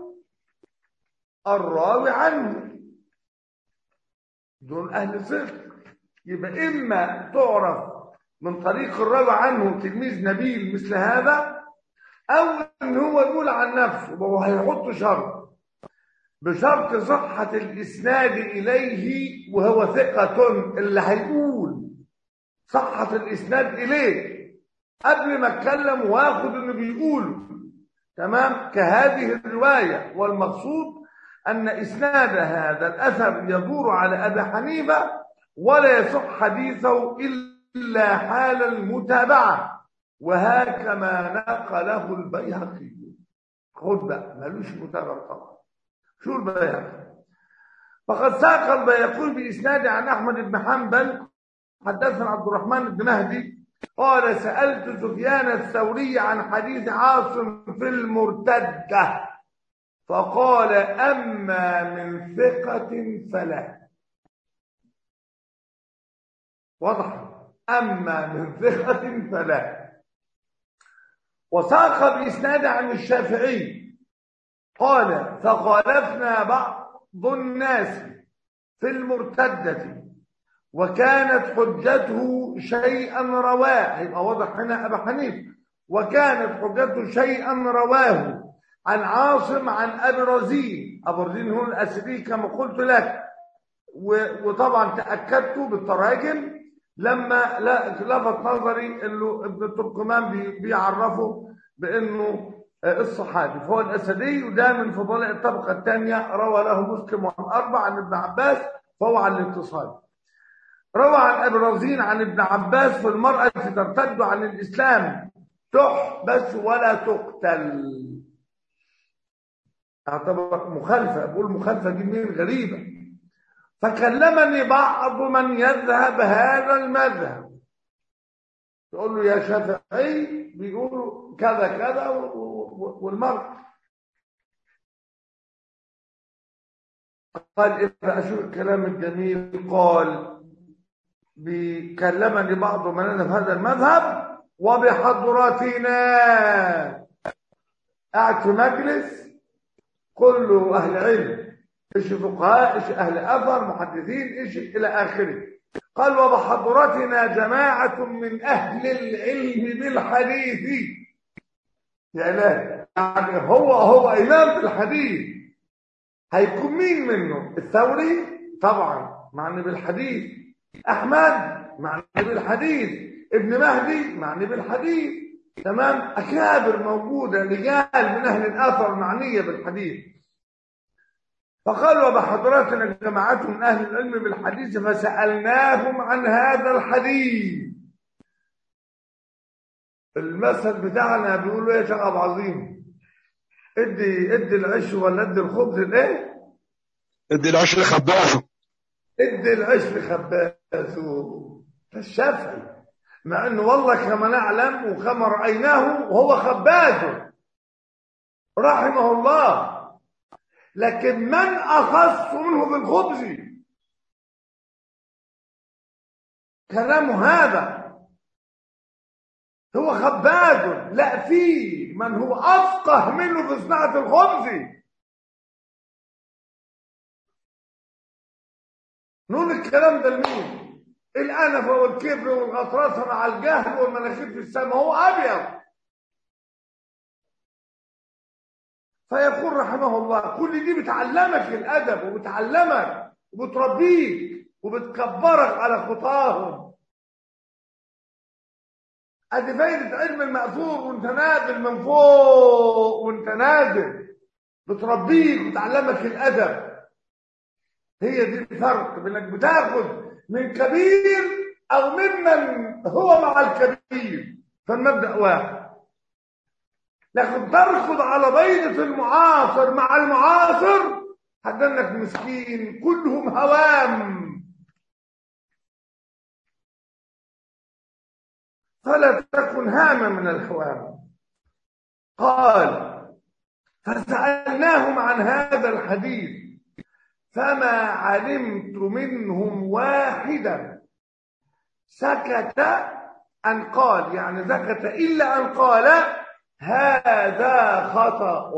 الراوي عنه دون أهل صدق يبقى إما تعرف من طريق الراوي عنه تلميذ نبيل مثل هذا أو إن هو يقول عن نفسه وهو هيحط شرط بشرط صحة الإسناد إليه وهو ثقة اللي هيقول صحة الإسناد إليه قبل ما اتكلم واخد اللي بيقوله تمام كهذه الرواية والمقصود أن إسناد هذا الأثر يدور على أبي حنيفة ولا يصح حديثه إلا حال المتابعة وهكما نقله البيهقي خد بقى ملوش متابعة طبعا شو البيهقي فقد ساق البيهقي بإسناد عن أحمد بن حنبل حدثنا عبد الرحمن بن مهدي قال سألت سفيان الثوري عن حديث عاصم في المرتدة فقال أما من ثقة فلا واضح أما من ثقة فلا وساق بإسناد عن الشافعي قال فخالفنا بعض الناس في المرتدة وكانت حجته شيئا رواه يبقى واضح هنا أبا حنيفه وكانت حجته شيئا رواه عن عاصم عن أبي رزين أبو رزين هو الأسري كما قلت لك و- وطبعا تأكدت بالتراجم لما لا- لفت نظري انه ابن التركمان بي- بيعرفه بانه آه، الصحابي فهو الاسدي وده من فضلاء الطبقه الثانيه روى له مسلم وعن اربع عن ابن عباس فهو على الاتصال روى عن ابي رزين عن ابن عباس في المراه ترتد عن الاسلام تحبس ولا تقتل اعتبر مخالفه بقول مخالفه دي مين غريبه فكلمني بعض من يذهب هذا المذهب تقول له يا شافعي بيقولوا كذا كذا و- و- والمرء قال إذا أشوف الكلام الجميل قال بيكلمني بعض من يذهب هذا المذهب وبحضرتنا قاعد في مجلس كله أهل علم ايش فقهاء ايش اهل اثر محدثين ايش الى اخره قال وبحضرتنا جماعة من اهل العلم بالحديث يا اله يعني هو هو امام في الحديث هيكون مين منه الثوري طبعا معني بالحديث احمد معني بالحديث ابن مهدي معني بالحديث تمام اكابر موجوده رجال من اهل الاثر معنيه بالحديث فقال وبحضراتنا جماعة من أهل العلم بالحديث فسألناهم عن هذا الحديث المثل بتاعنا بيقولوا ايه يا شيخ ابو عظيم ادي ادي العيش ولا ادي الخبز الايه ادي العشر خبازه ادي العيش لخبازه ده الشافعي مع انه والله كما نعلم وكما رايناه وهو خباز رحمه الله لكن من اخص منه بالخبز كلامه هذا هو خباز لا في من هو افقه منه في صناعه الخبز نقول الكلام ده لمين الانف والكبر والغطرسه مع الجهل والمناخير في السماء هو ابيض فيقول رحمه الله كل دي بتعلمك الادب وبتعلمك وبتربيك وبتكبرك على خطاهم ادي فايده علم الماثور وانت نازل من فوق وانت نازل بتربيك وتعلمك الادب هي دي الفرق بانك بتاخد من كبير او ممن هو مع الكبير فالمبدا واحد لكن تركض على بيضة المعاصر مع المعاصر هتدنك مسكين كلهم هوام فلا تكن هاما من الهوام قال فسألناهم عن هذا الحديث فما علمت منهم واحدا سكت أن قال يعني سكت إلا أن قال هذا خطأ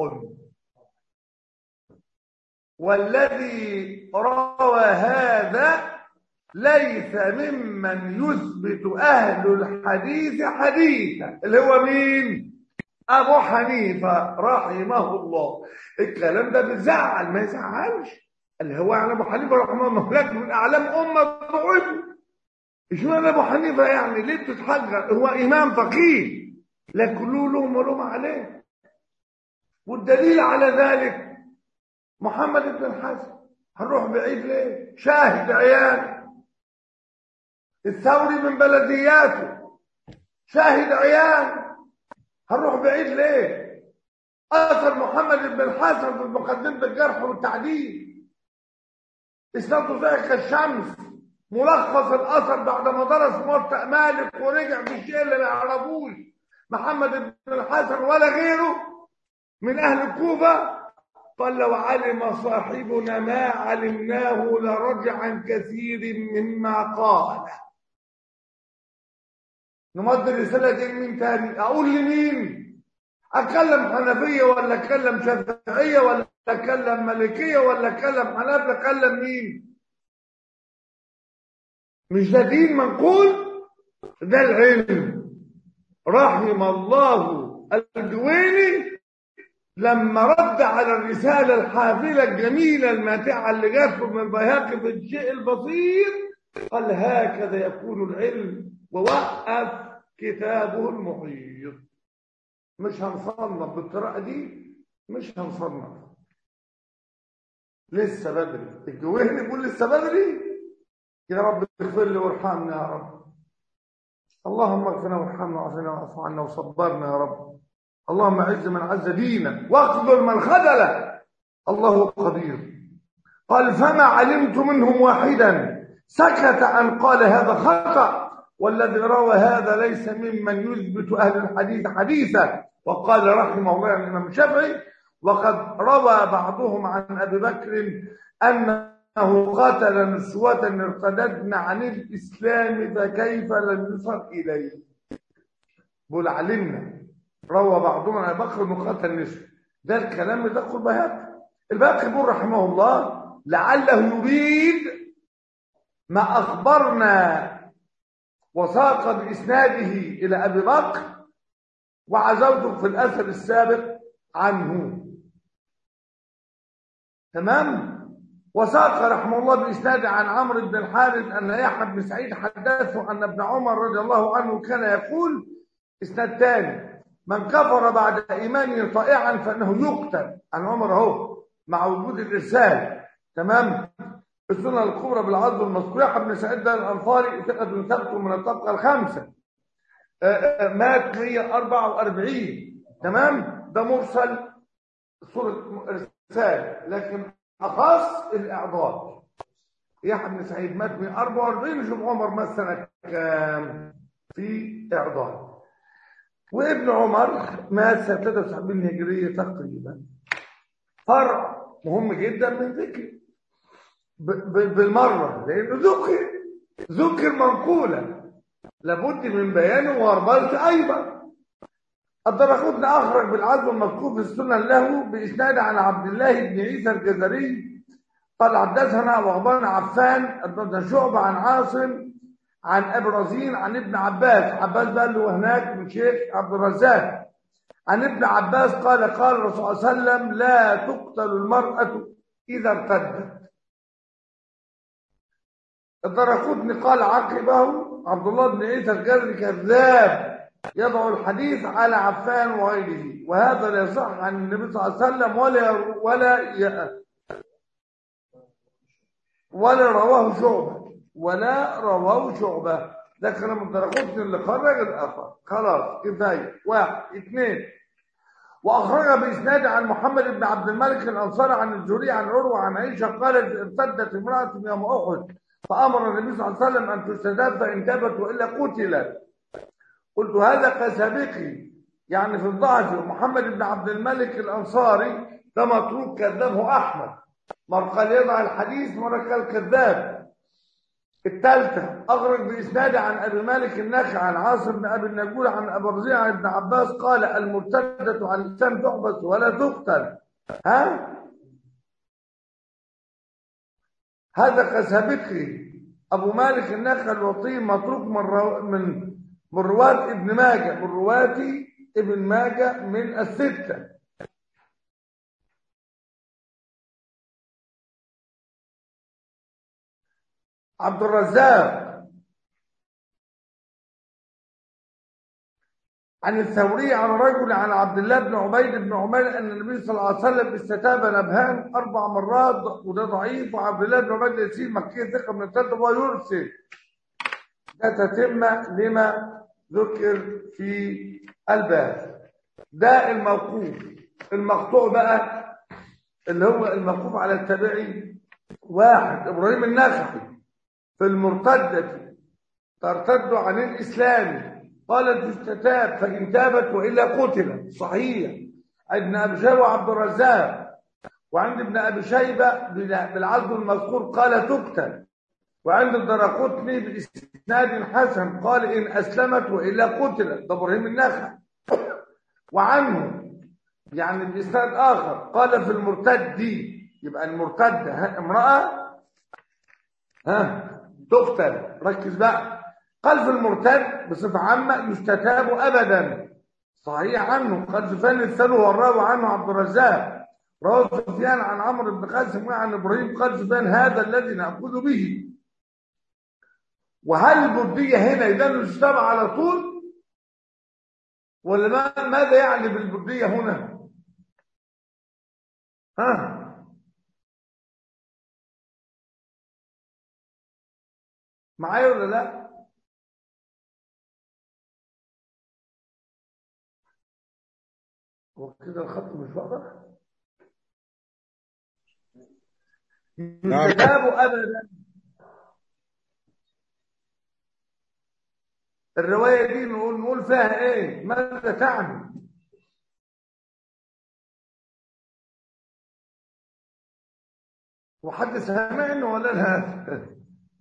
والذي روى هذا ليس ممن يثبت أهل الحديث حديثا اللي هو مين؟ أبو حنيفة رحمه الله الكلام ده بيزعل ما يزعلش اللي هو يعني أبو حنيفة رحمه الله لك من أعلام أمة ضعيفة شو أنا أبو حنيفة يعني ليه بتتحجر هو إمام فقيه لكن له لهم ولوم عليه والدليل على ذلك محمد بن الحسن هنروح بعيد ليه شاهد عيان الثوري من بلدياته شاهد عيان هنروح بعيد ليه اثر محمد بن الحسن في مقدمه الجرح والتعديل اسناده زي كالشمس ملخص الاثر بعد ما درس موطأ مالك ورجع بالشيء اللي ما يعرفوش محمد بن الحسن ولا غيره من اهل الكوفه قال لو علم صاحبنا ما علمناه لرجع عن كثير مما قال نمد الرسالة دي لمين تاني اقول لمين اتكلم حنفية ولا اتكلم شافعية ولا اتكلم مالكية ولا اتكلم حنابلة اتكلم مين مش ده دين منقول ده العلم رحم الله الجويني لما رد على الرسالة الحافلة الجميلة الماتعة اللي جات من بيهقي في الشيء البسيط قال هكذا يكون العلم ووقف كتابه المحيط مش هنصنف بالطريقة دي مش هنصنف لسه بدري الجويني بيقول لسه بدري يا رب اغفر لي وارحمنا يا رب اللهم اغفرنا وارحمنا وعافنا واعف عنا وصبرنا يا رب اللهم اعز من عز دينك واخذل من خذله الله قدير قال فما علمت منهم واحدا سكت عن قال هذا خطأ والذي روى هذا ليس ممن يثبت أهل الحديث حديثا وقال رحمه الله الإمام الشافعي وقد روى بعضهم عن أبي بكر أنه قتل نسوة ارتددن عن الإسلام فكيف لم يصل إليه بقول علمنا روى بعضهم عن أبي بكر أنه قتل نسوة ده الكلام اللي تدخل بهذا الباقي يقول رحمه الله لعله يريد ما أخبرنا وساق بإسناده إلى أبي بكر وعزوته في الأثر السابق عنه تمام وساق رحمه الله بإسناد عن عمرو بن الحارث أن يحيى بن سعيد حدثه أن ابن عمر رضي الله عنه كان يقول إسناد ثاني من كفر بعد إيمانه طائعا فإنه يقتل عن عمر أهو مع وجود الإرسال تمام السنة الكبرى بالعرض المذكور يحيى بن سعيد الأنصاري ثقة ثبت من الطبقة الخامسة مات 144 تمام ده مرسل صورة إرسال لكن أخص الإعضاء يحيى بن سعيد مات 144 نشوف عمر مات سنة كام في إعضاء وابن عمر مات سنة 73 هجرية تقريبا فرع مهم جدا من ذكر بالمرة لأنه ذكر ذكر منقولا لابد من بيانه واربلت أيضا الدرقطني أخرج بالعزم المكتوب في السنة له بإسناد عن عبد الله بن عيسى الجزري قال حدثنا وأخبرنا عفان بن شعبة عن عاصم عن أبي رزين عن ابن عباس عباس بقى له هناك من شيخ عبد الرزاق عن ابن عباس قال قال الرسول صلى الله عليه وسلم لا تقتل المرأة إذا ارتدت الدرقطني قال عقبه عبد الله بن عيسى الجزري كذاب يضع الحديث على عفان وغيره وهذا لا يصح عن النبي صلى الله عليه وسلم ولا ولا ي... ولا رواه شعبة ولا رواه شعبة ده كلام الدرقطني اللي خرج الأثر خلاص كفاية واحد اثنين وأخرج بإسناد عن محمد بن عبد الملك الأنصاري عن الزهري عن عروة عن عائشة قالت ارتدت امرأة يوم أحد فأمر النبي صلى الله عليه وسلم أن تستتاب فإن تابت وإلا قتلت قلت هذا كسابقي يعني في الضعف محمد بن عبد الملك الأنصاري ده متروك كذبه أحمد مرة قال يضع الحديث مرة قال كذاب الثالثة أخرج بإسناد عن أبي مالك النخعي عن عاصم بن أبي النجول عن أبي رزيع عن ابن عباس قال المرتدة عن الإسلام تحبس ولا تقتل ها هذا كسابقي أبو مالك النخعي الوطي متروك من رو... من من رواة ابن ماجه من رواة ابن ماجه من الستة عبد الرزاق عن الثوري عن رجل عن عبد الله بن عبيد بن عمير ان النبي صلى الله عليه وسلم استتاب نبهان اربع مرات وده ضعيف وعبد الله بن عبيد يسير مكي ثقه من الثالثه وهو يرسل ده تتمه لما ذكر في الباب ده الموقوف المقطوع بقى اللي هو الموقوف على التابعي واحد ابراهيم النخعي في المرتدة ترتد عن الإسلام قالت تستتاب فإن تابت وإلا قتلت صحيح ابن أبي شيبة وعبد الرزاق وعند ابن أبي شيبة بالعزم المذكور قال تقتل وعند الدرقطني بإسناد حسن قال إن أسلمت وإلا قتلت ده إبراهيم النخع وعنه يعني بإسناد آخر قال في المرتد يبقى المرتدة امرأة ها تقتل ركز بقى قال في المرتد بصفة عامة يستتاب أبدا صحيح عنه قال سفيان الثاني والراوي عنه عبد الرزاق رواه سفيان عن عمرو بن قاسم وعن ابراهيم قال سفيان هذا الذي ناخذ به وهل البردية هنا إذا يستتاب على طول ولا ما ماذا يعني بالبردية هنا ها معايا ولا لا وكده الخط مش واضح يستجاب ابدا الروايه دي نقول نقول فيها ايه ماذا تعني وحد سامعني ولا لا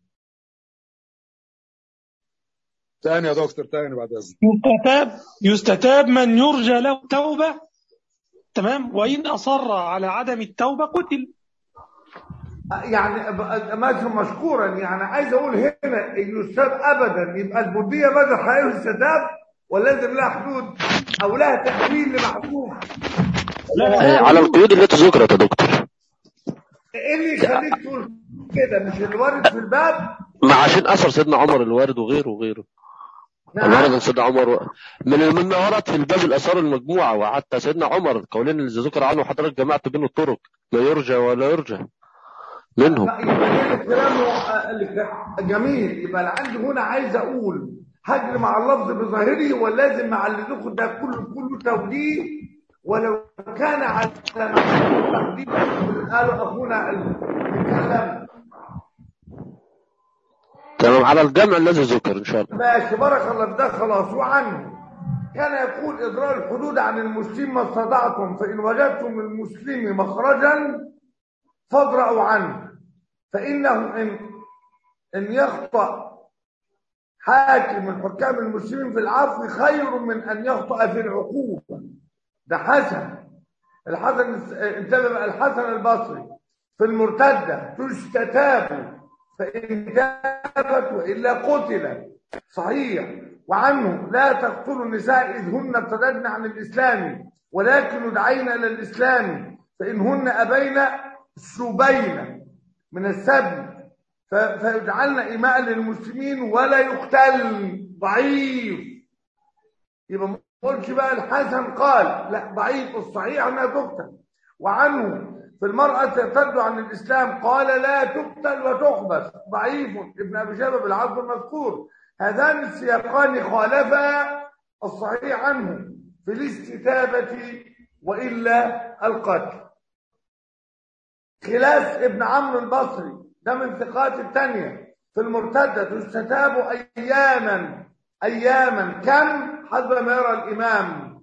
تاني يا دكتور تاني بعد اذنك يستتاب يستتاب من يرجى له توبة تمام وإن أصر على عدم التوبة قتل يعني ماشي مشكورا يعني عايز اقول هنا يستتاب ابدا يبقى البرديه بدل حقيقي يستتاب ولازم لها حدود او لها تاويل لمحكوم لا على القيود التي ذكرت يا دكتور ايه اللي يخليك تقول كده مش الوارد في الباب ما عشان اثر سيدنا عمر الوارد وغيره وغيره الورد عن سيدنا عمر و... من من ورد في الباب الاثار المجموعه وحتى سيدنا عمر القولين اللي ذكر عنه حضرتك جمعت بين الطرق لا يرجى ولا يرجى منهم يبقى هنا كلامه جميل يبقى انا عندي هنا عايز اقول هجري مع اللفظ بظاهره ولازم مع اللي ذكر ده كله كله توجيه ولو كان على محل التقديم قالوا اخونا الكلام تمام على الجمع الذي ذكر ان شاء الله ماشي بارك الله في ده خلاص وعنه كان يقول إضرار الحدود عن المسلم ما استطعتم فإن وجدتم المسلم مخرجا فاضرأوا عنه فإنه إن إن يخطأ حاكم من حكام المسلمين في العفو خير من أن يخطأ في العقوبة ده حسن الحسن انتبه بقى الحسن البصري في المرتدة تستتاب فإن تابت وإلا قتلت صحيح وعنه لا تقتلوا النساء إذ هن ابتددن عن الإسلام ولكن يدعين إلى الإسلام فإنهن أبين سبين من السبي ف- فيجعلن إيماء للمسلمين ولا يقتل ضعيف يبقى ما قلتش بقى الحسن قال لا ضعيف الصحيح انها تقتل وعنه في المرأة ترتد عن الإسلام قال لا تقتل وتحبس ضعيف ابن أبي شيبة بالعرض المذكور هذان السياقان خالفا الصحيح عنه في الاستتابة وإلا القتل خلاف ابن عمرو البصري ده من ثقات الثانية في المرتدة تستتاب أياما أياما كم حسب ما يرى الإمام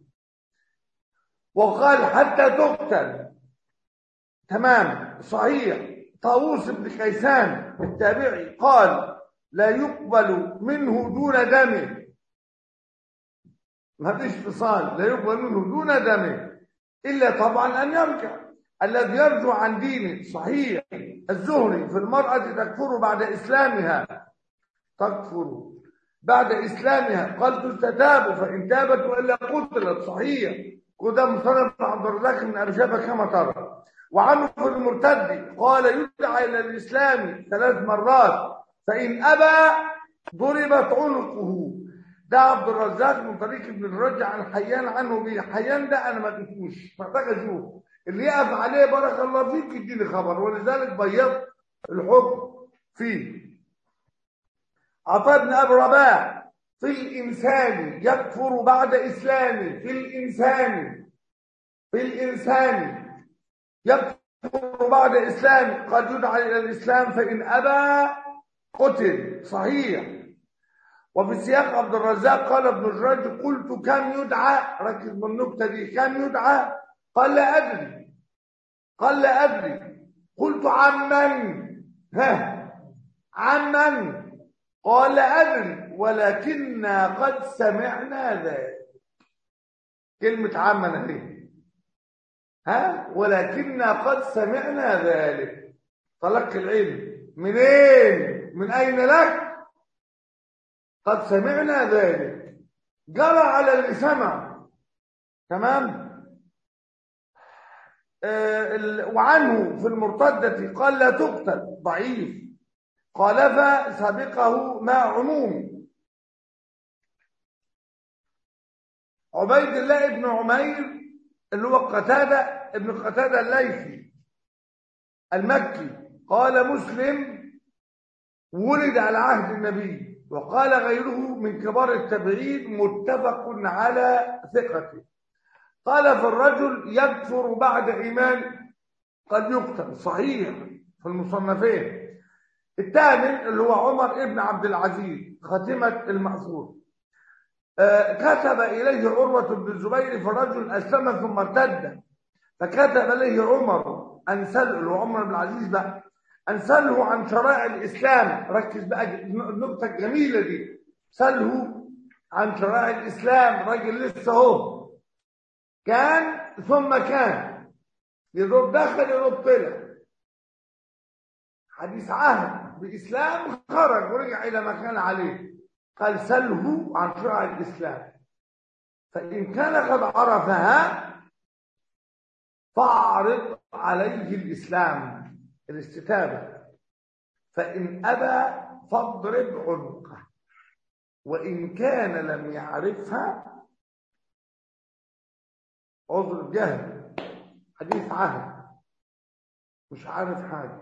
وقال حتى تقتل تمام صحيح طاووس بن كيسان التابعي قال لا يقبل منه دون دم ما فيش فصال لا يقبل منه دون دم إلا طبعا أن يرجع الذي يرجع عن دينه صحيح الزهري في المرأة تكفر بعد إسلامها تكفر بعد إسلامها قال تستتاب فإن تابت وإلا قتلت صحيح وده مصنف عبد الرزاق من أبي شيبة كما ترى وعنه في المرتد قال يدعى إلى الإسلام ثلاث مرات فإن أبى ضربت عنقه ده عبد الرزاق من طريق ابن الرجع عن حيان عنه بيه حيان ده أنا ما جبتوش محتاج أشوف اللي يقف عليه بارك الله فيك يديني خبر ولذلك بيضت الحكم فيه عطاء بن ابي رباح في الانسان يكفر بعد اسلامه في الانسان في الانسان يكفر بعد اسلامه قد يدعى الى الاسلام فان ابى قتل صحيح وفي سياق عبد الرزاق قال ابن جريج قلت كم يدعى ركز بالنكته دي كم يدعى قال لا ادري قال لا ادري قلت عمن ها عمن قال لا أدري ولكننا قد سمعنا ذلك كلمة عمنا دي ها ولكننا قد سمعنا ذلك تلقي العلم منين من أين لك قد سمعنا ذلك جرى على اللي سمع تمام آه ال- وعنه في المرتدة قال لا تقتل ضعيف خالف سابقه مع عموم عبيد الله بن عمير اللي هو قتادة ابن قتادة الليثي المكي قال مسلم ولد على عهد النبي وقال غيره من كبار التابعين متفق على ثقته قال في الرجل يكفر بعد إيمان قد يقتل صحيح في المصنفين الثامن اللي هو عمر ابن عبد العزيز خاتمة المأثور آه، كتب إليه عروة بن الزبير فرجل أسلم ثم ارتد فكتب إليه عمر أن سله عمر بن العزيز بقى أن سله عن شرائع الإسلام ركز بقى النقطة الجميلة دي سله عن شرائع الإسلام راجل لسه هو كان ثم كان يضرب دخل يضرب طلع حديث عهد بإسلام خرج ورجع إلى ما كان عليه قال سله عن شرع الإسلام فإن كان قد عرفها فاعرض عليه الإسلام الاستتابة فإن أبى فاضرب عنقه وإن كان لم يعرفها عذر جهل حديث عهد مش عارف حاجة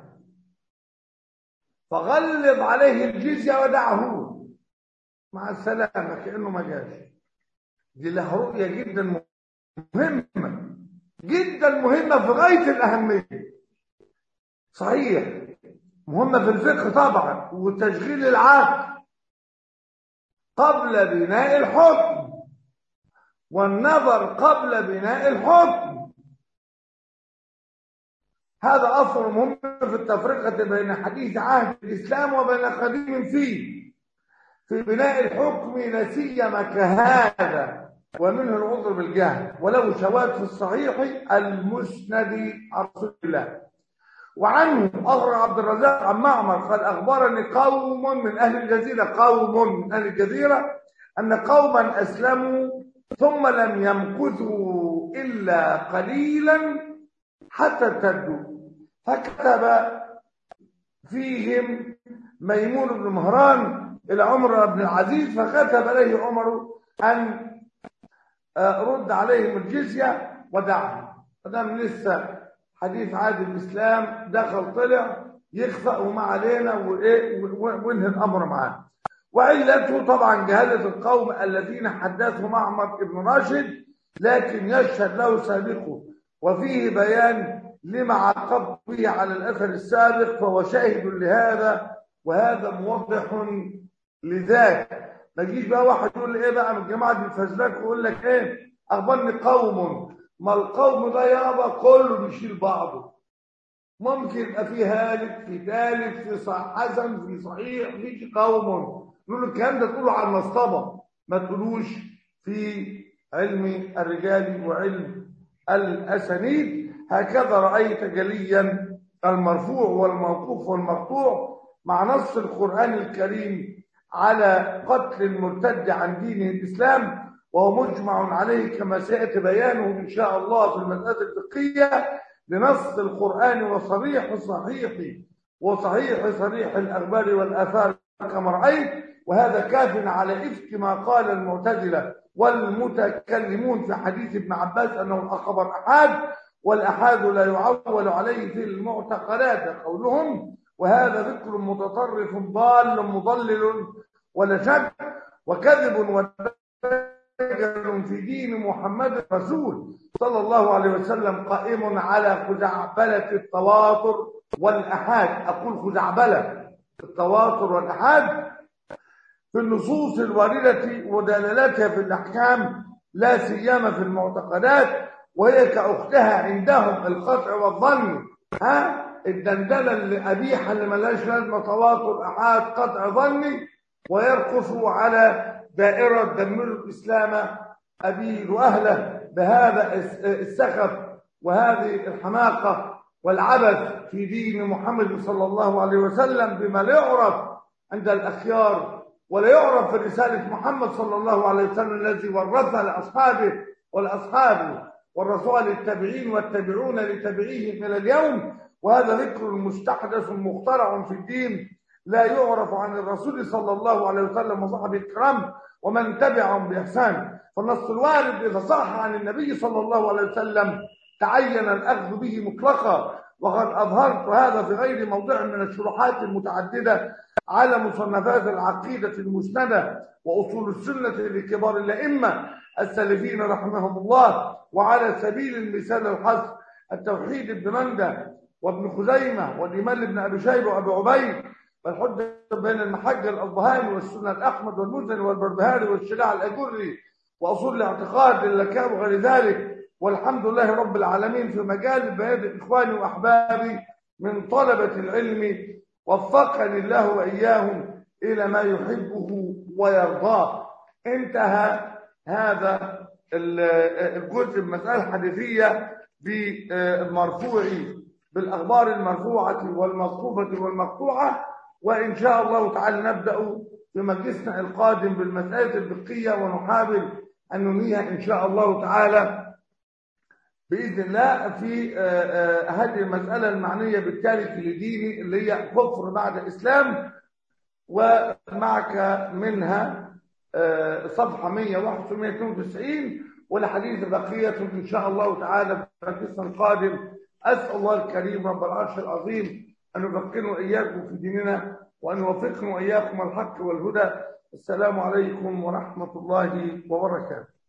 فغلظ عليه الجزية ودعه مع السلامة كأنه ما جاش دي لها رؤية جدا مهمة جدا مهمة في غاية الأهمية صحيح مهمة في الفقه طبعا وتشغيل العقل قبل بناء الحكم والنظر قبل بناء الحكم هذا أصل مهم في التفرقة بين حديث عهد الإسلام وبين قديم فيه في بناء الحكم لسيما كهذا ومنه العذر بالجهل ولو شواذ في الصحيح المسند عن رسول الله وعنه أخبر عبد الرزاق عن معمر قال أخبرني قوم من أهل الجزيرة قوم من أهل الجزيرة أن قوما أسلموا ثم لم يمكثوا إلا قليلا حتى ارتدوا فكتب فيهم ميمون بن مهران إلى عمر بن العزيز فكتب إليه عمر أن رد عليهم الجزية ودعهم فدام لسه حديث عهد الإسلام دخل طلع يخفأ وما علينا وإيه وانهي الأمر معاه وعلته طبعا جهالة القوم الذين حدثهم أحمد بن راشد لكن يشهد له سابقه وفيه بيان لما عقبت به على الأثر السابق فهو شاهد لهذا وهذا موضح لذاك ما يجيش بقى واحد يقول لي ايه بقى من جماعه الفزلك ويقول لك ايه اخبرني قوم ما القوم ده يابا كله بيشيل بعضه ممكن يبقى في هالك في ثالث في صح حسن في صحيح في قوم نقول الكلام ده تقوله على المصطبه ما تقولوش في علم الرجال وعلم الاسانيد هكذا رايت جليا المرفوع والموقوف والمقطوع مع نص القران الكريم على قتل المرتد عن دين الإسلام وهو مجمع عليه كما سيأتي بيانه إن شاء الله في المسألة الفقهية لنص القرآن وصريح صحيح وصحيح صريح الأخبار والآثار كما رأيت وهذا كاف على إفك ما قال المعتزلة والمتكلمون في حديث ابن عباس أنه الخبر أحاد والأحاد لا يعول عليه في المعتقلات قولهم وهذا ذكر متطرف ضال مضلل ولا شك وكذب ودجل في دين محمد رسول صلى الله عليه وسلم قائم على خزعبلة التواتر والأحاد أقول خزعبلة التواتر والأحاد في النصوص الواردة ودلالاتها في الأحكام لا سيما في المعتقدات وهي كأختها عندهم القطع والظن ها الدندنه اللي قبيحه اللي ملهاش لازمه تواتر احاد قطع ظني ويرقصوا على دائره دمر الاسلام ابيل واهله بهذا السخف وهذه الحماقه والعبث في دين محمد صلى الله عليه وسلم بما لا يعرف عند الاخيار ولا يعرف في رساله محمد صلى الله عليه وسلم الذي ورثها لاصحابه ولاصحابه والرسول للتابعين والتابعون لتابعيهم الى اليوم وهذا ذكر مستحدث مخترع في الدين لا يعرف عن الرسول صلى الله عليه وسلم وصحبه الكرام ومن تبعهم بإحسان فالنص الوارد إذا صح عن النبي صلى الله عليه وسلم تعين الأخذ به مطلقا وقد أظهرت هذا في غير موضع من الشروحات المتعددة على مصنفات العقيدة المسندة وأصول السنة لكبار الأئمة السلفيين رحمهم الله وعلى سبيل المثال الحصر التوحيد ابن مندى وابن خزيمة والإمام ابن أبي شيبة وأبي عبيد والحجة بين المحجة الأصبهاني والسنة الأحمد والمزني والبربهاري والشجاع الأجري وأصول الاعتقاد للكاب وغير ذلك والحمد لله رب العالمين في مجال بيان إخواني وأحبابي من طلبة العلم وفقني الله وإياهم إلى ما يحبه ويرضاه انتهى هذا الجزء المسألة الحديثية بالمرفوع بالأخبار المرفوعة والموقوفة والمقطوعة وإن شاء الله تعالى نبدأ في مجلسنا القادم بالمسائل الفقهية ونحاول أن ننهيها إن شاء الله تعالى بإذن الله في هذه المسألة المعنية بالتارك لديني اللي هي كفر بعد الإسلام ومعك منها صفحة 191 والحديث بقية إن شاء الله تعالى في مجلسنا القادم أسأل الله الكريم رب العرش العظيم أن يفقهنا وإياكم في ديننا وأن يوفقنا وإياكم الحق والهدى السلام عليكم ورحمة الله وبركاته